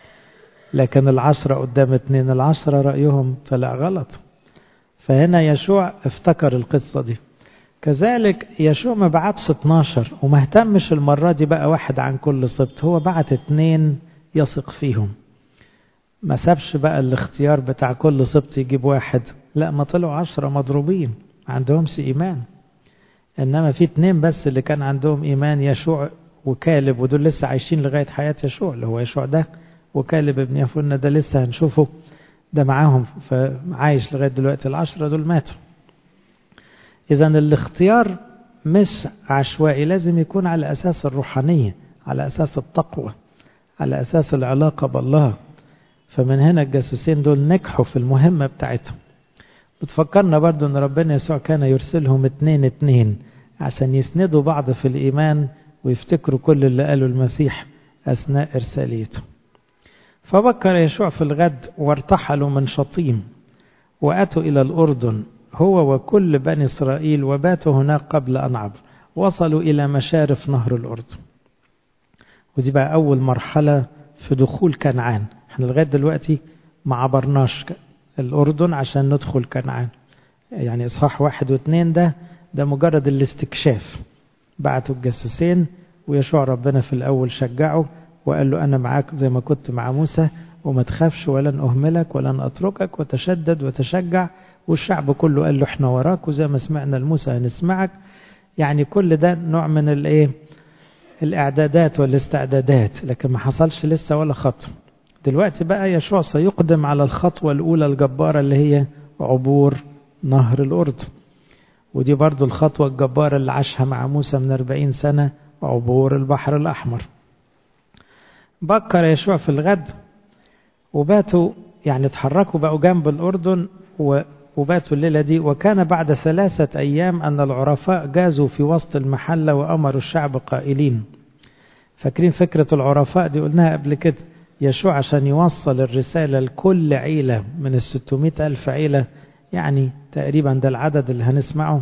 لكن العشرة قدام اتنين العشرة رأيهم طلع غلط فهنا يشوع افتكر القصة دي كذلك يشوع ما بعتش 12 وما اهتمش المرة دي بقى واحد عن كل سبط هو بعت اتنين يثق فيهم ما سابش بقى الاختيار بتاع كل سبط يجيب واحد لا ما طلعوا عشرة مضروبين ما عندهمش إيمان إنما في اتنين بس اللي كان عندهم إيمان يشوع وكالب ودول لسه عايشين لغاية حياة يشوع اللي هو يشوع ده وكالب ابن يفنة ده لسه هنشوفه ده معاهم فعايش لغاية دلوقتي العشرة دول ماتوا إذا الاختيار مش عشوائي لازم يكون على أساس الروحانية على أساس التقوى على أساس العلاقة بالله فمن هنا الجاسوسين دول نجحوا في المهمة بتاعتهم بتفكرنا برضو ان ربنا يسوع كان يرسلهم اتنين اتنين عشان يسندوا بعض في الإيمان ويفتكروا كل اللي قاله المسيح أثناء إرساليته فبكر يشوع في الغد وارتحلوا من شطيم وأتوا إلى الأردن هو وكل بني إسرائيل وباتوا هناك قبل أن عبر وصلوا إلى مشارف نهر الأردن ودي بقى أول مرحلة في دخول كنعان احنا لغاية دلوقتي ما عبرناش الأردن عشان ندخل كنعان يعني إصحاح واحد واثنين ده ده مجرد الاستكشاف بعتوا الجاسوسين ويشوع ربنا في الأول شجعه وقال له أنا معاك زي ما كنت مع موسى وما تخافش ولن أهملك ولن أتركك وتشدد وتشجع والشعب كله قال له احنا وراك وزي ما سمعنا لموسى هنسمعك يعني كل ده نوع من الايه الاعدادات والاستعدادات لكن ما حصلش لسه ولا خطوه دلوقتي بقى يشوع سيقدم على الخطوه الاولى الجباره اللي هي عبور نهر الاردن ودي برضو الخطوه الجباره اللي عاشها مع موسى من 40 سنه عبور البحر الاحمر بكر يشوع في الغد وباتوا يعني اتحركوا بقوا جنب الاردن و وباتوا الليلة دي وكان بعد ثلاثة أيام أن العرفاء جازوا في وسط المحلة وأمروا الشعب قائلين فاكرين فكرة العرفاء دي قلناها قبل كده يشوع عشان يوصل الرسالة لكل عيلة من الستمائة ألف عيلة يعني تقريبا ده العدد اللي هنسمعه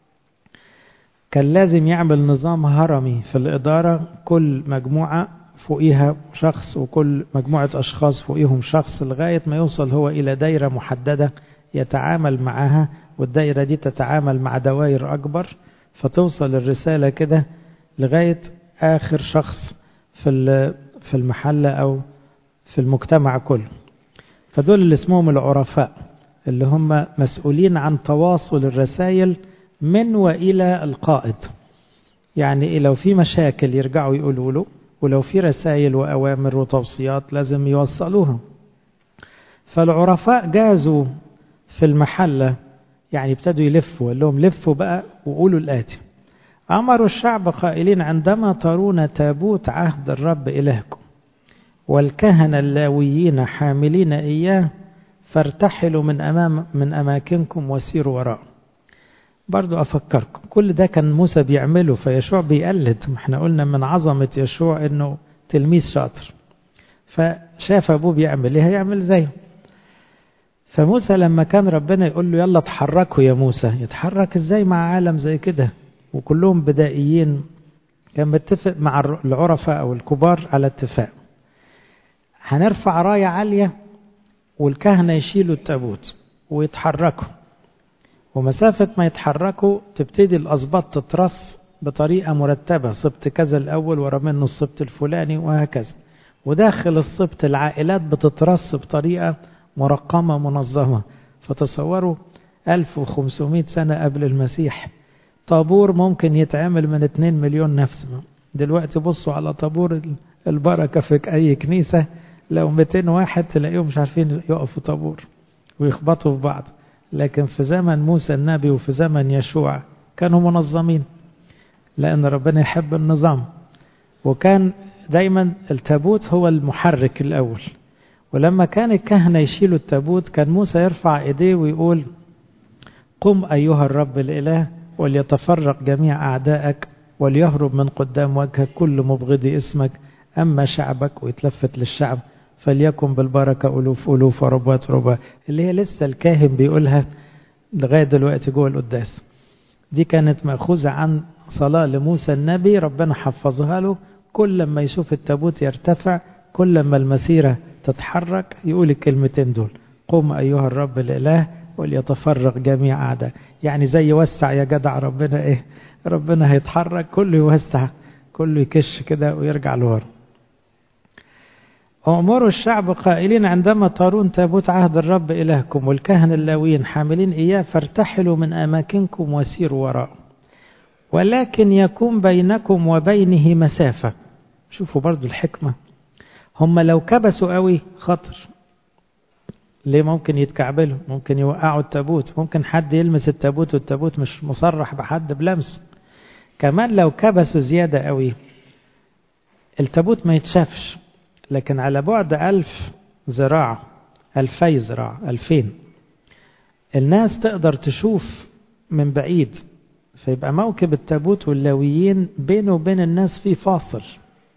كان لازم يعمل نظام هرمي في الإدارة كل مجموعة فوقيها شخص وكل مجموعة أشخاص فوقيهم شخص لغاية ما يوصل هو إلى دايرة محددة يتعامل معها والدائرة دي تتعامل مع دوائر أكبر فتوصل الرسالة كده لغاية آخر شخص في في المحلة أو في المجتمع كله فدول اللي اسمهم العرفاء اللي هم مسؤولين عن تواصل الرسائل من وإلى القائد يعني لو في مشاكل يرجعوا يقولوا له ولو في رسائل وأوامر وتوصيات لازم يوصلوها فالعرفاء جازوا في المحلة يعني ابتدوا يلفوا قال لهم لفوا بقى وقولوا الآتي أمروا الشعب قائلين عندما ترون تابوت عهد الرب إلهكم والكهنة اللاويين حاملين إياه فارتحلوا من أمام من أماكنكم وسيروا وراء برضو أفكركم كل ده كان موسى بيعمله فيشوع بيقلد ما احنا قلنا من عظمة يشوع إنه تلميذ شاطر فشاف أبوه بيعمل إيه هيعمل زيه فموسى لما كان ربنا يقول له يلا اتحركوا يا موسى يتحرك ازاي مع عالم زي كده وكلهم بدائيين كان متفق مع العرفاء او الكبار على اتفاق هنرفع راية عالية والكهنة يشيلوا التابوت ويتحركوا ومسافة ما يتحركوا تبتدي الأسباط تترص بطريقة مرتبة سبط كذا الأول ورا منه السبط الفلاني وهكذا وداخل السبط العائلات بتترص بطريقة مرقمة منظمة فتصوروا 1500 سنة قبل المسيح طابور ممكن يتعمل من 2 مليون نفس دلوقتي بصوا على طابور البركة في أي كنيسة لو 200 واحد تلاقيهم مش عارفين يقفوا طابور ويخبطوا في بعض لكن في زمن موسى النبي وفي زمن يشوع كانوا منظمين لأن ربنا يحب النظام وكان دايما التابوت هو المحرك الأول ولما كان الكهنة يشيلوا التابوت كان موسى يرفع ايديه ويقول قم أيها الرب الإله وليتفرق جميع أعدائك وليهرب من قدام وجهك كل مبغض اسمك أما شعبك ويتلفت للشعب فليكن بالبركة ألوف ألوف وربوات ربوات اللي هي لسه الكاهن بيقولها لغاية دلوقتي جوه القداس دي كانت مأخوذة عن صلاة لموسى النبي ربنا حفظها له كل لما يشوف التابوت يرتفع كل لما المسيرة تتحرك يقول الكلمتين دول قم أيها الرب الإله وليتفرق جميع أعداء يعني زي وسع يا جدع ربنا إيه ربنا هيتحرك كله يوسع كله يكش كده ويرجع لورا أمروا الشعب قائلين عندما ترون تابوت عهد الرب إلهكم والكهنة اللاويين حاملين إياه فارتحلوا من أماكنكم وسيروا وراء ولكن يكون بينكم وبينه مسافة شوفوا برضو الحكمة هم لو كبسوا قوي خطر ليه ممكن يتكعبلوا ممكن يوقعوا التابوت ممكن حد يلمس التابوت والتابوت مش مصرح بحد بلمسه كمان لو كبسوا زيادة قوي التابوت ما يتشافش لكن على بعد ألف ذراع ألفي ذراع ألفين الناس تقدر تشوف من بعيد فيبقى موكب التابوت واللاويين بينه وبين الناس في فاصل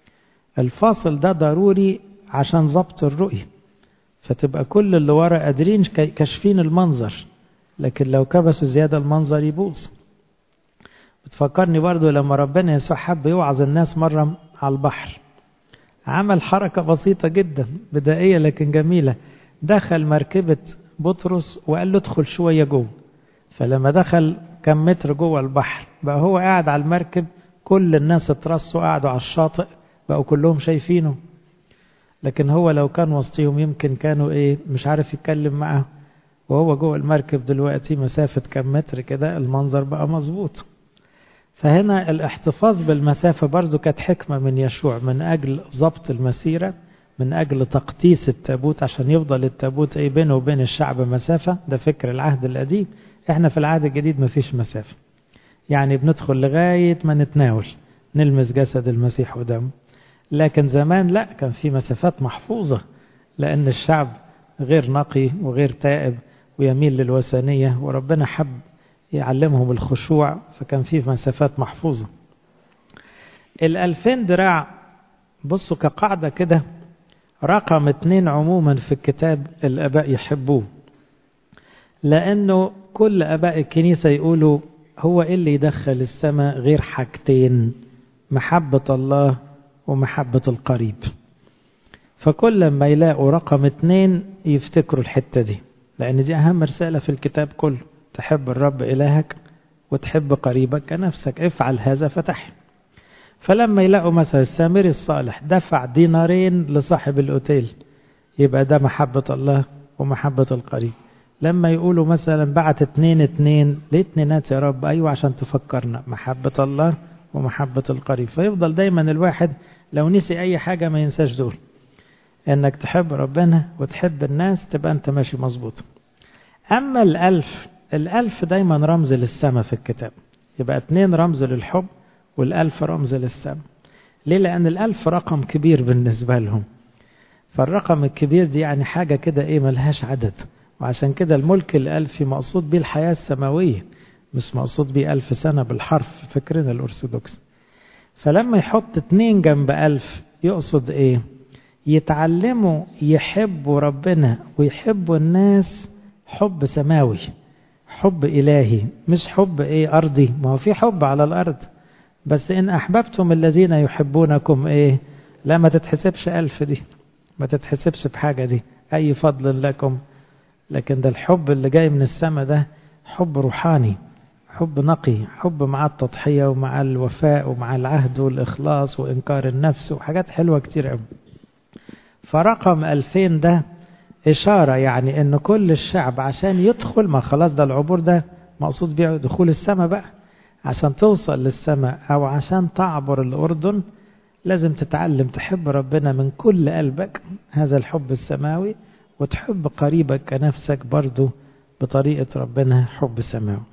الفاصل ده ضروري عشان ضبط الرؤية فتبقى كل اللي ورا قادرين كاشفين المنظر لكن لو كبسوا زيادة المنظر يبوظ بتفكرني برضو لما ربنا يسوع حب يوعظ الناس مرة على البحر عمل حركة بسيطة جدا بدائية لكن جميلة دخل مركبة بطرس وقال له ادخل شوية جوه فلما دخل كم متر جوه البحر بقى هو قاعد على المركب كل الناس اترصوا قعدوا على الشاطئ بقوا كلهم شايفينه لكن هو لو كان وسطيهم يمكن كانوا ايه مش عارف يتكلم معاه وهو جوه المركب دلوقتي مسافة كم متر كده المنظر بقى مظبوط فهنا الاحتفاظ بالمسافة برضو كانت حكمة من يشوع من أجل ضبط المسيرة من أجل تقديس التابوت عشان يفضل التابوت ايه بينه وبين الشعب مسافة ده فكر العهد القديم احنا في العهد الجديد مفيش مسافة يعني بندخل لغاية ما نتناول نلمس جسد المسيح ودمه لكن زمان لا كان في مسافات محفوظة لأن الشعب غير نقي وغير تائب ويميل للوثنية وربنا حب يعلمهم الخشوع فكان في مسافات محفوظة الألفين دراع بصوا كقاعدة كده رقم اتنين عموما في الكتاب الآباء يحبوه لأنه كل آباء الكنيسة يقولوا هو إيه اللي يدخل السماء غير حاجتين محبة الله ومحبة القريب فكل ما يلاقوا رقم اتنين يفتكروا الحتة دي لأن دي أهم رسالة في الكتاب كله تحب الرب إلهك وتحب قريبك كنفسك افعل هذا فتح فلما يلاقوا مثلا السامري الصالح دفع دينارين لصاحب الأوتيل يبقى ده محبة الله ومحبة القريب لما يقولوا مثلا بعت اتنين اتنين ليه اتنينات يا رب أيوة عشان تفكرنا محبة الله ومحبة القريب فيفضل دايما الواحد لو نسي أي حاجة ما ينساش دول انك تحب ربنا وتحب الناس تبقى انت ماشي مظبوط اما الالف الالف دايما رمز للسماء في الكتاب يبقى اتنين رمز للحب والالف رمز للسماء ليه لان الالف رقم كبير بالنسبة لهم فالرقم الكبير دي يعني حاجة كده ايه ملهاش عدد وعشان كده الملك الالفي مقصود بيه الحياة السماوية مش مقصود بيه ألف سنة بالحرف فكرنا الأرثوذكس فلما يحط اتنين جنب ألف يقصد ايه يتعلموا يحبوا ربنا ويحبوا الناس حب سماوي حب إلهي مش حب إيه أرضي ما هو في حب على الأرض بس إن أحببتم الذين يحبونكم إيه لا ما تتحسبش ألف دي ما تتحسبش بحاجة دي أي فضل لكم لكن ده الحب اللي جاي من السماء ده حب روحاني حب نقي حب مع التضحية ومع الوفاء ومع العهد والإخلاص وإنكار النفس وحاجات حلوة كتير قوي فرقم 2000 ده إشارة يعني إن كل الشعب عشان يدخل ما خلاص ده العبور ده مقصود بيه دخول السماء بقى عشان توصل للسماء أو عشان تعبر الأردن لازم تتعلم تحب ربنا من كل قلبك هذا الحب السماوي وتحب قريبك كنفسك برضه بطريقة ربنا حب سماوي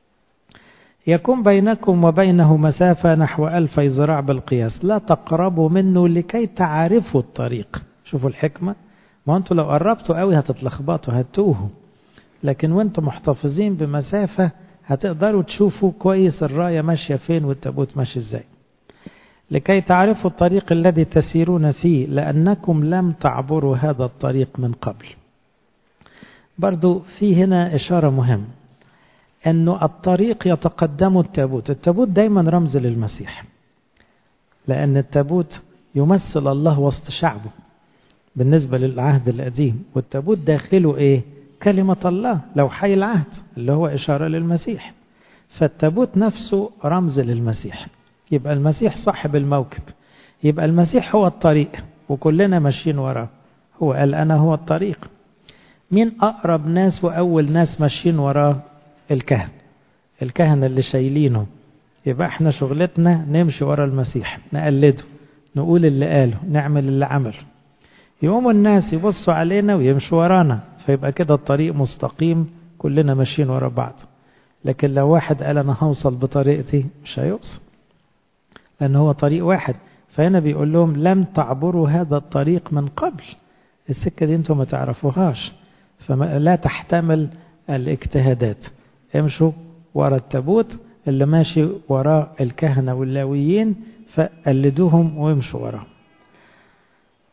يكون بينكم وبينه مسافة نحو ألف ذراع بالقياس لا تقربوا منه لكي تعرفوا الطريق شوفوا الحكمة ما انتوا لو قربتوا قوي هتتلخبطوا هتوهوا لكن وانتوا محتفظين بمسافة هتقدروا تشوفوا كويس الراية ماشية فين والتابوت ماشي ازاي لكي تعرفوا الطريق الذي تسيرون فيه لأنكم لم تعبروا هذا الطريق من قبل برضو في هنا إشارة مهمة أنه الطريق يتقدم التابوت التابوت دايما رمز للمسيح لأن التابوت يمثل الله وسط شعبه بالنسبة للعهد القديم والتابوت داخله إيه كلمة الله لو حي العهد اللي هو إشارة للمسيح فالتابوت نفسه رمز للمسيح يبقى المسيح صاحب الموكب يبقى المسيح هو الطريق وكلنا ماشيين وراه هو قال أنا هو الطريق مين أقرب ناس وأول ناس ماشيين وراه الكهن الكهنة اللي شايلينه يبقى احنا شغلتنا نمشي ورا المسيح نقلده نقول اللي قاله نعمل اللي عمله يقوموا الناس يبصوا علينا ويمشوا ورانا فيبقى كده الطريق مستقيم كلنا ماشيين ورا بعض لكن لو واحد قال انا هوصل بطريقتي مش هيوصل لان هو طريق واحد فهنا بيقول لهم لم تعبروا هذا الطريق من قبل السكة دي انتم ما تعرفوهاش فلا تحتمل الاجتهادات امشوا ورا التابوت اللي ماشي وراه الكهنة واللاويين فقلدوهم وامشوا وراه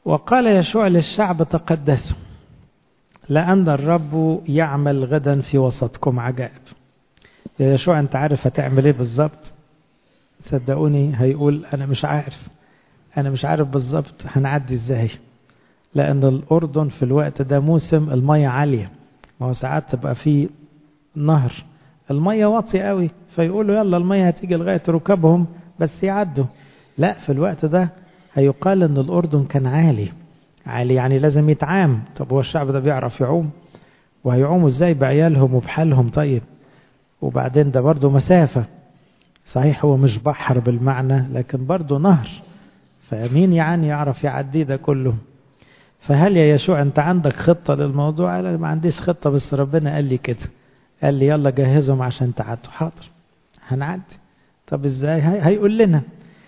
وقال يشوع للشعب تقدسوا لأن الرب يعمل غدا في وسطكم عجائب يا يشوع أنت عارف هتعمل إيه بالظبط صدقوني هيقول أنا مش عارف أنا مش عارف بالظبط هنعدي إزاي لأن الأردن في الوقت ده موسم المية عالية ما هو ساعات تبقى في نهر المية واطية قوي فيقولوا يلا المية هتيجي لغاية ركابهم بس يعدوا لا في الوقت ده هيقال ان الأردن كان عالي عالي يعني لازم يتعام طب هو الشعب ده بيعرف يعوم وهيعوموا ازاي بعيالهم وبحالهم طيب وبعدين ده برضه مسافة صحيح هو مش بحر بالمعنى لكن برضه نهر فمين يعني يعرف يعدي ده كله فهل يا يشوع انت عندك خطة للموضوع انا ما عنديش خطة بس ربنا قال لي كده قال لي يلا جهزهم عشان تعدوا حاضر هنعدي طب ازاي هيقول لنا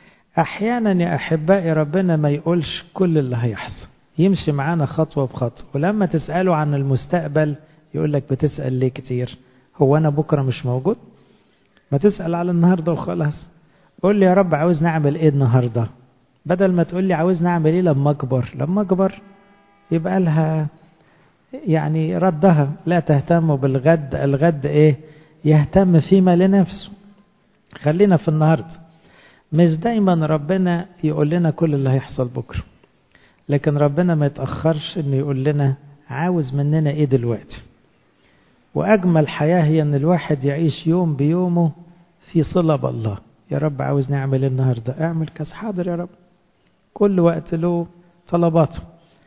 احيانا يا احبائي ربنا ما يقولش كل اللي هيحصل يمشي معانا خطوة بخطوة ولما تسأله عن المستقبل يقول لك بتسأل ليه كتير هو أنا بكرة مش موجود ما تسأل على النهاردة وخلاص قول لي يا رب عاوز نعمل ايه النهاردة بدل ما تقول لي عاوز نعمل ايه لما اكبر لما اكبر يبقى لها يعني ردها لا تهتم بالغد الغد ايه يهتم فيما لنفسه خلينا في النهاردة مش دايما ربنا يقول لنا كل اللي هيحصل بكره لكن ربنا ما يتأخرش انه يقول لنا عاوز مننا ايه دلوقتي واجمل حياة هي ان الواحد يعيش يوم بيومه في صلة بالله يا رب عاوز نعمل النهاردة اعمل كذا حاضر يا رب كل وقت له طلباته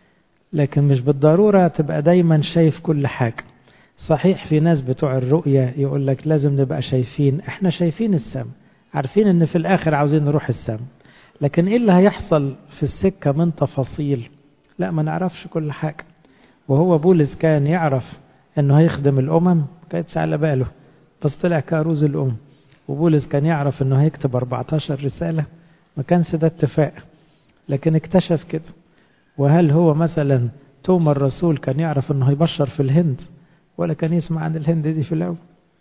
لكن مش بالضرورة تبقى دايما شايف كل حاجة صحيح في ناس بتوع الرؤية يقول لك لازم نبقى شايفين احنا شايفين السم عارفين ان في الاخر عاوزين نروح السم لكن ايه اللي هيحصل في السكة من تفاصيل لا ما نعرفش كل حاجة وهو بولس كان يعرف انه هيخدم الامم كانتش على باله بس طلع كاروز الامم وبولس كان يعرف انه هيكتب 14 رسالة ما كانش ده اتفاق لكن اكتشف كده وهل هو مثلا توما الرسول كان يعرف انه هيبشر في الهند ولا كان يسمع عن الهند دي في الاول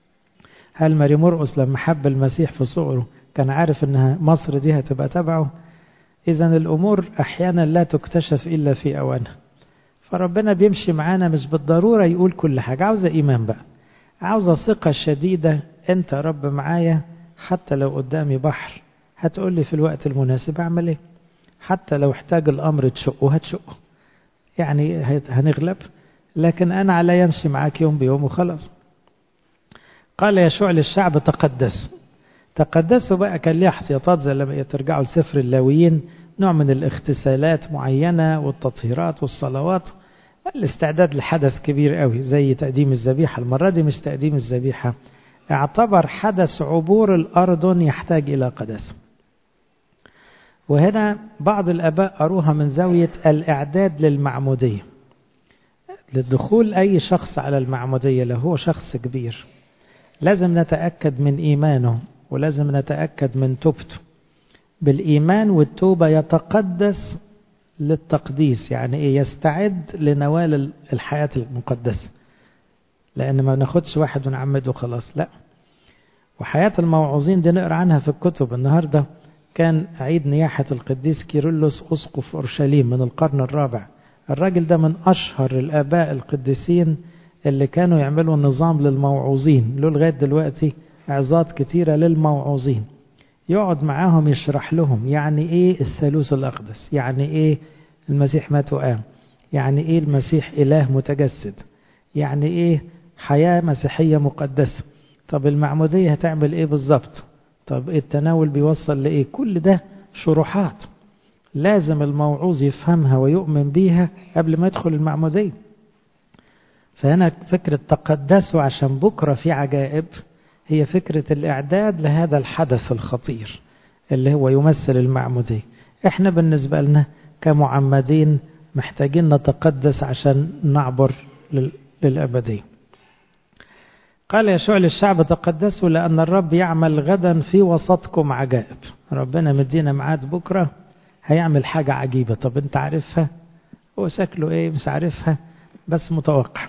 هل ماري مرقس لما حب المسيح في صغره كان عارف انها مصر دي هتبقى تبعه اذا الامور احيانا لا تكتشف الا في اوانها فربنا بيمشي معانا مش بالضرورة يقول كل حاجة عاوزة ايمان بقى عاوزة ثقة شديدة انت يا رب معايا حتى لو قدامي بحر هتقول لي في الوقت المناسب اعمل ايه حتى لو احتاج الامر تشقه هتشقه يعني هنغلب لكن انا على يمشي معاك يوم بيوم وخلاص قال يشوع للشعب تقدسوا تقدسوا بقى كان ليه احتياطات زي لما ترجعوا لسفر اللاويين نوع من الاغتسالات معينة والتطهيرات والصلوات الاستعداد لحدث كبير قوي زي تقديم الذبيحة المرة دي مش تقديم الذبيحة اعتبر حدث عبور الأردن يحتاج إلى قداسة وهنا بعض الآباء قروها من زاوية الإعداد للمعمودية للدخول أي شخص على المعمودية لو هو شخص كبير لازم نتأكد من إيمانه ولازم نتأكد من توبته بالإيمان والتوبة يتقدس للتقديس يعني إيه يستعد لنوال الحياة المقدسة لأن ما ناخدش واحد ونعمده خلاص لا وحياة الموعوظين دي نقرأ عنها في الكتب النهاردة كان عيد نياحة القديس كيرلس أسقف أورشليم من القرن الرابع الراجل ده من أشهر الآباء القديسين اللي كانوا يعملوا نظام للموعوظين له لغاية دلوقتي عظات كتيرة للموعوظين يقعد معاهم يشرح لهم يعني ايه الثالوث الأقدس يعني ايه المسيح مات وقام يعني ايه المسيح إله متجسد يعني ايه حياة مسيحية مقدسة طب المعمودية هتعمل ايه بالظبط طب التناول بيوصل لايه كل ده شروحات لازم الموعوظ يفهمها ويؤمن بيها قبل ما يدخل المعمودية فهنا فكرة تقدسوا عشان بكرة في عجائب هي فكرة الإعداد لهذا الحدث الخطير اللي هو يمثل المعمودية احنا بالنسبة لنا كمعمدين محتاجين نتقدس عشان نعبر للأبدية قال يشوع للشعب تقدسوا لأن الرب يعمل غدا في وسطكم عجائب ربنا مدينا ميعاد بكرة هيعمل حاجة عجيبة طب انت عارفها هو شكله ايه مش عارفها بس متوقع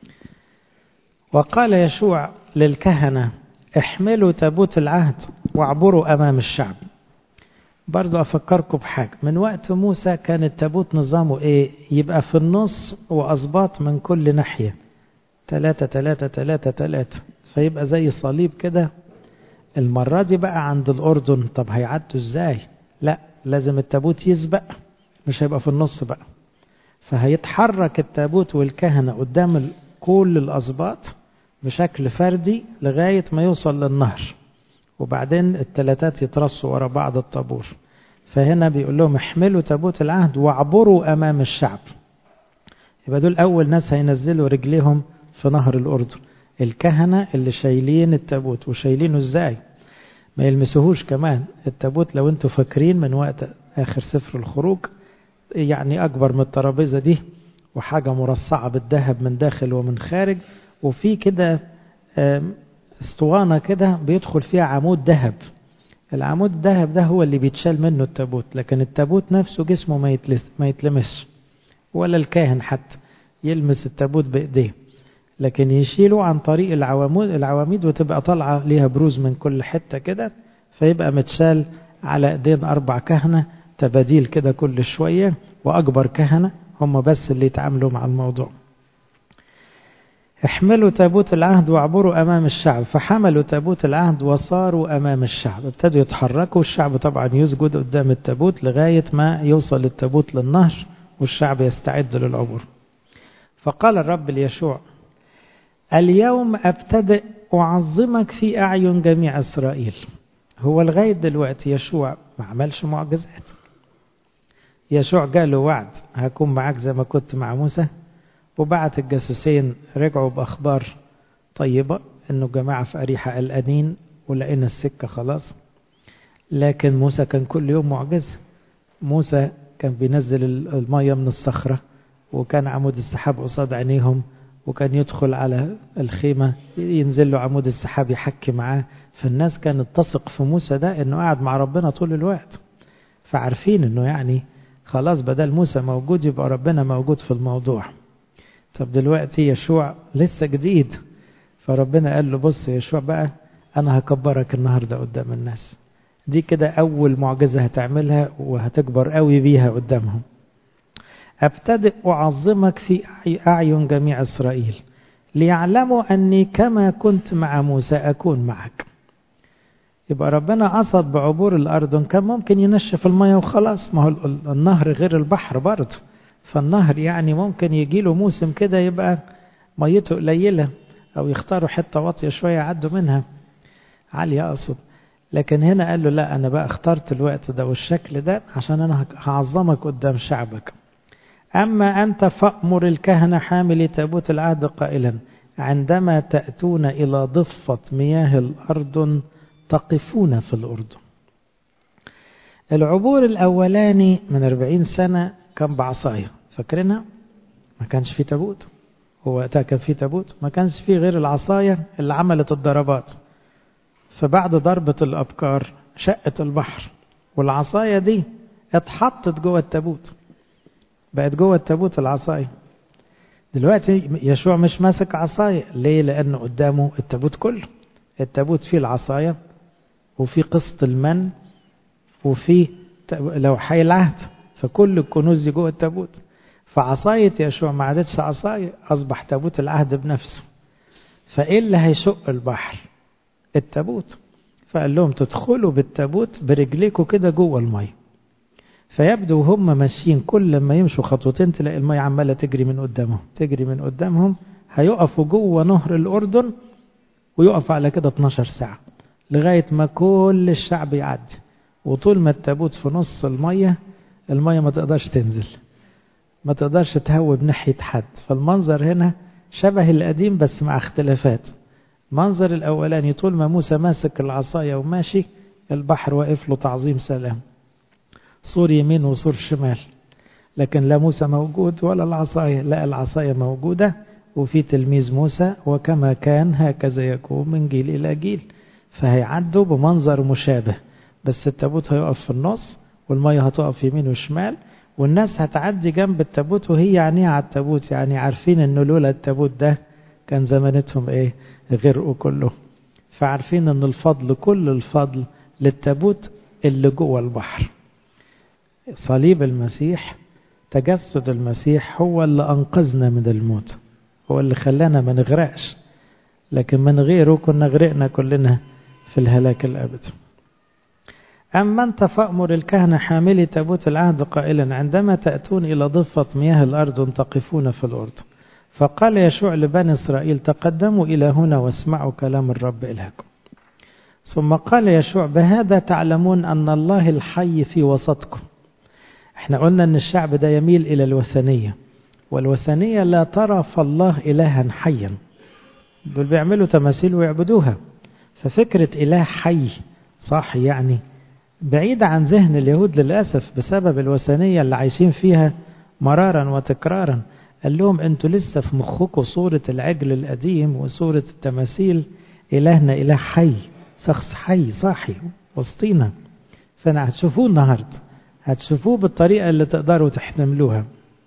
وقال يشوع للكهنة احملوا تابوت العهد واعبروا أمام الشعب برضو أفكركم بحاجة من وقت موسى كان التابوت نظامه إيه يبقى في النص وأصباط من كل ناحية تلاتة تلاتة تلاتة تلاتة فيبقى زي صليب كده المرة دي بقى عند الأردن طب هيعدوا إزاي لا لازم التابوت يسبق مش هيبقى في النص بقى فهيتحرك التابوت والكهنة قدام كل الأسباط بشكل فردي لغاية ما يوصل للنهر وبعدين التلاتات يترصوا ورا بعض الطابور فهنا بيقول لهم احملوا تابوت العهد واعبروا أمام الشعب يبقى دول أول ناس هينزلوا رجليهم في نهر الأردن الكهنة اللي شايلين التابوت وشايلينه ازاي ما يلمسوهوش كمان التابوت لو انتوا فاكرين من وقت آخر سفر الخروج يعني أكبر من الترابيزة دي وحاجة مرصعة بالذهب من داخل ومن خارج وفي كده اسطوانة كده بيدخل فيها عمود ذهب العمود الذهب ده هو اللي بيتشال منه التابوت لكن التابوت نفسه جسمه ما, يتلس ما يتلمسش ولا الكاهن حتى يلمس التابوت بإيديه لكن يشيله عن طريق العواميد العواميد وتبقى طالعة ليها بروز من كل حتة كده فيبقى متشال على ايدين أربع كهنة تباديل كده كل شوية وأكبر كهنة هم بس اللي يتعاملوا مع الموضوع احملوا تابوت العهد واعبروا أمام الشعب فحملوا تابوت العهد وصاروا أمام الشعب ابتدوا يتحركوا الشعب طبعا يسجد قدام التابوت لغاية ما يوصل التابوت للنهر والشعب يستعد للعبور فقال الرب ليشوع اليوم أبتدئ أعظمك في أعين جميع إسرائيل هو لغاية دلوقتي يشوع ما عملش معجزات يشوع جاله وعد هكون معاك زي ما كنت مع موسى وبعت الجاسوسين رجعوا بأخبار طيبة إنه جماعة في أريحة قلقانين ولقينا السكة خلاص لكن موسى كان كل يوم معجزة موسى كان بينزل المية من الصخرة وكان عمود السحاب قصاد عينيهم وكان يدخل على الخيمة ينزل له عمود السحاب يحكي معاه فالناس كانت تثق في موسى ده انه قاعد مع ربنا طول الوقت فعارفين انه يعني خلاص بدل موسى موجود يبقى ربنا موجود في الموضوع طب دلوقتي يشوع لسه جديد فربنا قال له بص يا يشوع بقى انا هكبرك النهارده قدام الناس دي كده اول معجزه هتعملها وهتكبر قوي بيها قدامهم ابتدئ اعظمك في اعين جميع اسرائيل ليعلموا اني كما كنت مع موسى اكون معك يبقى ربنا قصد بعبور الأردن كان ممكن ينشف المية وخلاص ما هو النهر غير البحر برضه فالنهر يعني ممكن يجي له موسم كده يبقى ميته قليلة أو يختاروا حتة واطية شوية يعدوا منها عالية أقصد لكن هنا قال له لا أنا بقى اخترت الوقت ده والشكل ده عشان أنا هعظمك قدام شعبك أما أنت فأمر الكهنة حاملي تابوت العهد قائلا عندما تأتون إلى ضفة مياه الأردن تقفون في الأردن العبور الأولاني من أربعين سنة كان بعصاية فاكرينها ما كانش في تابوت هو وقتها كان في تابوت ما كانش في غير العصاية اللي عملت الضربات فبعد ضربة الأبكار شقت البحر والعصاية دي اتحطت جوه التابوت بقت جوه التابوت العصاية دلوقتي يشوع مش ماسك عصاية ليه لأنه قدامه التابوت كله التابوت فيه العصاية وفي قسط المن وفي لوحي العهد فكل الكنوز دي جوه التابوت فعصاية يشوع ما عادتش عصاية أصبح تابوت العهد بنفسه فإيه اللي هيشق البحر التابوت فقال لهم تدخلوا بالتابوت برجليكوا كده جوه المية فيبدو وهم ماشيين كل ما يمشوا خطوتين تلاقي المية عمالة تجري من قدامهم تجري من قدامهم هيقفوا جوه نهر الأردن ويقف على كده 12 ساعة لغاية ما كل الشعب يعدي وطول ما التابوت في نص المية المية ما تقدرش تنزل ما تقدرش تهوب ناحية حد فالمنظر هنا شبه القديم بس مع اختلافات المنظر الأولاني طول ما موسى ماسك العصاية وماشي البحر واقف له تعظيم سلام صور يمين وصور شمال لكن لا موسى موجود ولا العصاية لا العصاية موجودة وفي تلميذ موسى وكما كان هكذا يكون من جيل إلى جيل فهيعدوا بمنظر مشابه بس التابوت هيقف في النص والمية هتقف يمين وشمال والناس هتعدي جنب التابوت وهي عينيها على التابوت يعني عارفين انه لولا التابوت ده كان زمانتهم ايه غرقوا كله فعارفين ان الفضل كل الفضل للتابوت اللي جوه البحر صليب المسيح تجسد المسيح هو اللي أنقذنا من الموت هو اللي خلانا ما نغرقش لكن من غيره كنا غرقنا كلنا في الهلاك الأبدي أما أنت فأمر الكهنة حاملي تابوت العهد قائلا عندما تأتون إلى ضفة مياه الأرض تقفون في الأرض فقال يشوع لبني إسرائيل تقدموا إلى هنا واسمعوا كلام الرب إلهكم ثم قال يشوع بهذا تعلمون أن الله الحي في وسطكم احنا قلنا أن الشعب ده يميل إلى الوثنية والوثنية لا ترى فالله إلها حيا دول بيعملوا تماثيل ويعبدوها ففكرة إله حي صاحي يعني بعيدة عن ذهن اليهود للأسف بسبب الوثنية اللي عايشين فيها مرارا وتكرارا قال لهم انتوا لسه في مخكم صورة العجل القديم وصورة التماثيل إلهنا إله حي شخص حي صاحي وسطينا فأنا هتشوفوه النهاردة هتشوفوه بالطريقة اللي تقدروا تحتملوها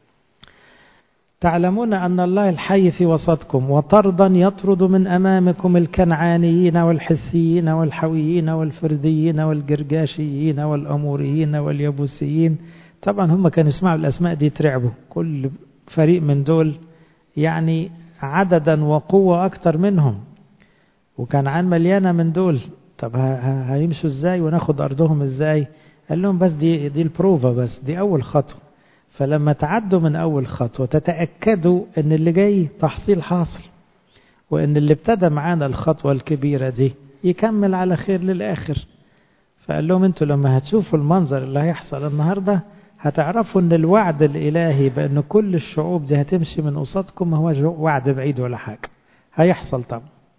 تعلمون أن الله الحي في وسطكم وطردا يطرد من أمامكم الكنعانيين والحثيين والحويين والفرديين والجرجاشيين والأموريين واليبوسيين طبعا هم كانوا يسمعوا الأسماء دي يترعبوا كل فريق من دول يعني عددا وقوة أكتر منهم وكان عن مليانة من دول طب هيمشوا ازاي وناخد أرضهم ازاي قال لهم بس دي, دي البروفا بس دي أول خطوة فلما تعدوا من أول خطوة تتأكدوا أن اللي جاي تحصيل حاصل وأن اللي ابتدى معانا الخطوة الكبيرة دي يكمل على خير للآخر فقال لهم أنتوا لما هتشوفوا المنظر اللي هيحصل النهاردة هتعرفوا أن الوعد الإلهي بأن كل الشعوب دي هتمشي من قصادكم ما هو وعد بعيد ولا حاجة هيحصل طبعا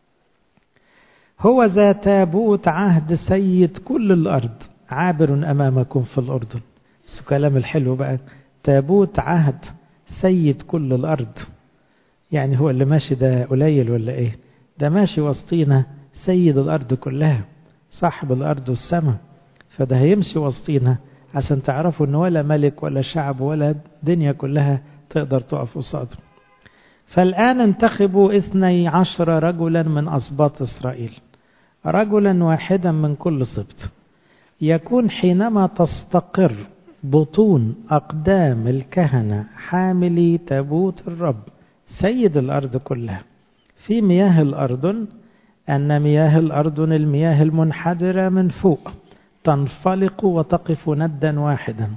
هو ذا تابوت عهد سيد كل الأرض عابر أمامكم في الأردن بس كلام الحلو بقى تابوت عهد سيد كل الأرض يعني هو اللي ماشي ده قليل ولا إيه ده ماشي وسطينا سيد الأرض كلها صاحب الأرض والسماء فده هيمشي وسطينا عشان تعرفوا ان ولا ملك ولا شعب ولا دنيا كلها تقدر تقف قصاده فالآن انتخبوا اثني عشر رجلا من أسباط إسرائيل رجلا واحدا من كل سبط يكون حينما تستقر بطون أقدام الكهنة حاملي تابوت الرب سيد الأرض كلها في مياه الأردن أن مياه الأردن المياه المنحدرة من فوق تنفلق وتقف ندا واحدا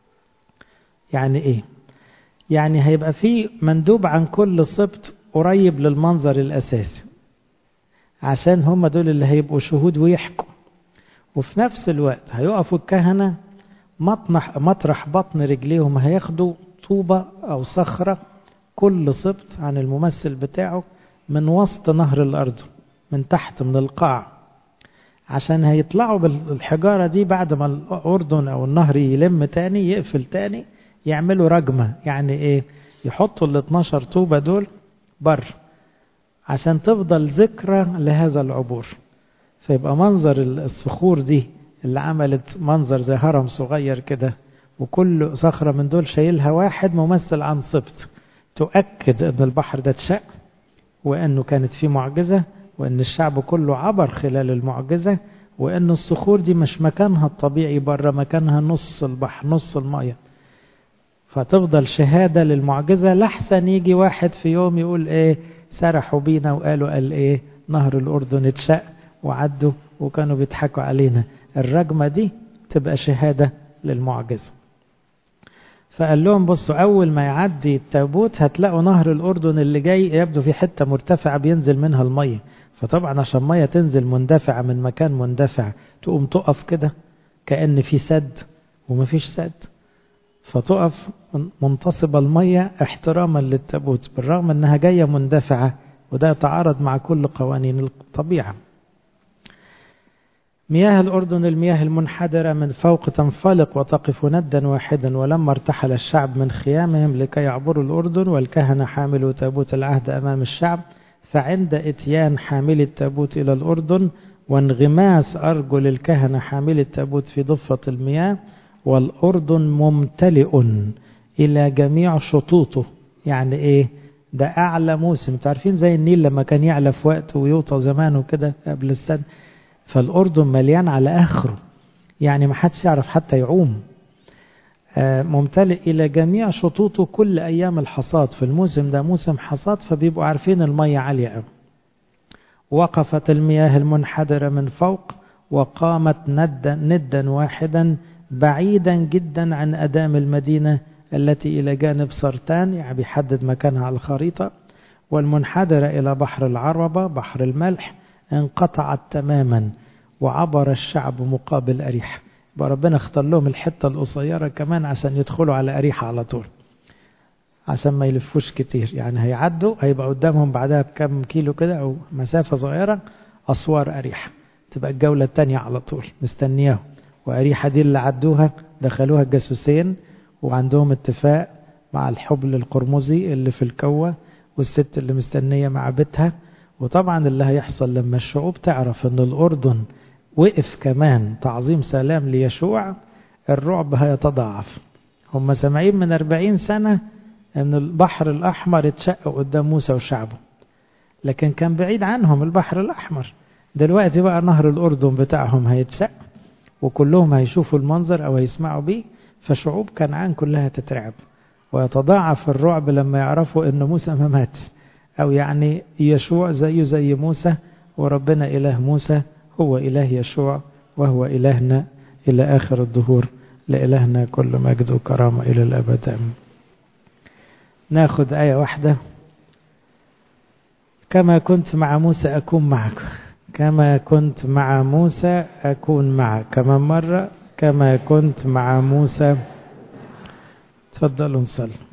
يعني إيه؟ يعني هيبقى في مندوب عن كل سبط قريب للمنظر الأساسي عشان هم دول اللي هيبقوا شهود ويحكوا وفي نفس الوقت هيقفوا الكهنة مطرح, مطرح بطن رجليهم هياخدوا طوبة أو صخرة كل سبط عن الممثل بتاعه من وسط نهر الأرض من تحت من القاع عشان هيطلعوا بالحجارة دي بعد ما الأردن أو النهر يلم تاني يقفل تاني يعملوا رجمة يعني إيه يحطوا ال 12 طوبة دول بر عشان تفضل ذكرى لهذا العبور فيبقى منظر الصخور دي اللي عملت منظر زي هرم صغير كده وكل صخرة من دول شايلها واحد ممثل عن سبط تؤكد أن البحر ده اتشق وأنه كانت فيه معجزة وأن الشعب كله عبر خلال المعجزة وأن الصخور دي مش مكانها الطبيعي بره مكانها نص البحر نص المية فتفضل شهادة للمعجزة لحسن يجي واحد في يوم يقول ايه سرحوا بينا وقالوا قال ايه نهر الأردن اتشق وعدوا وكانوا بيضحكوا علينا الرجمة دي تبقى شهادة للمعجزة فقال لهم بصوا أول ما يعدي التابوت هتلاقوا نهر الأردن اللي جاي يبدو في حتة مرتفعة بينزل منها المية فطبعا عشان مية تنزل مندفعة من مكان مندفع تقوم تقف كده كأن في سد ومفيش سد فتقف منتصبة المية احتراما للتابوت بالرغم انها جاية مندفعة وده يتعارض مع كل قوانين الطبيعة مياه الأردن المياه المنحدرة من فوق تنفلق وتقف ندا واحدا ولما ارتحل الشعب من خيامهم لكي يعبروا الأردن والكهنة حاملوا تابوت العهد أمام الشعب فعند اتيان حامل التابوت إلى الأردن وانغماس أرجل الكهنة حامل التابوت في ضفة المياه والأردن ممتلئ إلى جميع شطوطه يعني إيه ده أعلى موسم تعرفين زي النيل لما كان يعلى في وقت ويوطى زمان وكده قبل السنة فالأردن مليان على آخره يعني ما حدش يعرف حتى يعوم ممتلئ إلى جميع شطوطه كل أيام الحصاد في الموسم ده موسم حصاد فبيبقوا عارفين المية عالية قوي وقفت المياه المنحدرة من فوق وقامت ندا, ندا واحدا بعيدا جدا عن أدام المدينة التي إلى جانب سرطان يعني بيحدد مكانها على الخريطة والمنحدرة إلى بحر العربة بحر الملح انقطعت تماما وعبر الشعب مقابل أريحة ربنا اختار لهم الحتة القصيرة كمان عشان يدخلوا على أريحة على طول عشان ما يلفوش كتير يعني هيعدوا هيبقى قدامهم بعدها بكم كيلو كده أو مسافة صغيرة أسوار أريحة تبقى الجولة التانية على طول مستنياهم وأريحة دي اللي عدوها دخلوها الجاسوسين وعندهم اتفاق مع الحبل القرمزي اللي في الكوة والست اللي مستنية مع بيتها وطبعا اللي هيحصل لما الشعوب تعرف ان الأردن وقف كمان تعظيم سلام ليشوع الرعب هيتضاعف هم سامعين من أربعين سنة أن البحر الأحمر اتشق قدام موسى وشعبه لكن كان بعيد عنهم البحر الأحمر دلوقتي بقى نهر الأردن بتاعهم هيتشق وكلهم هيشوفوا المنظر أو هيسمعوا بيه فشعوب كنعان كلها تترعب ويتضاعف الرعب لما يعرفوا أن موسى ما مات أو يعني يشوع زيه زي موسى وربنا إله موسى هو إله يشوع وهو إلهنا إلى آخر الظهور لإلهنا كل مجد وكرامة إلى الأبد أمين ناخد آية واحدة كما كنت مع موسى أكون معك كما كنت مع موسى أكون معك كمان مرة كما كنت مع موسى تفضلوا نصلي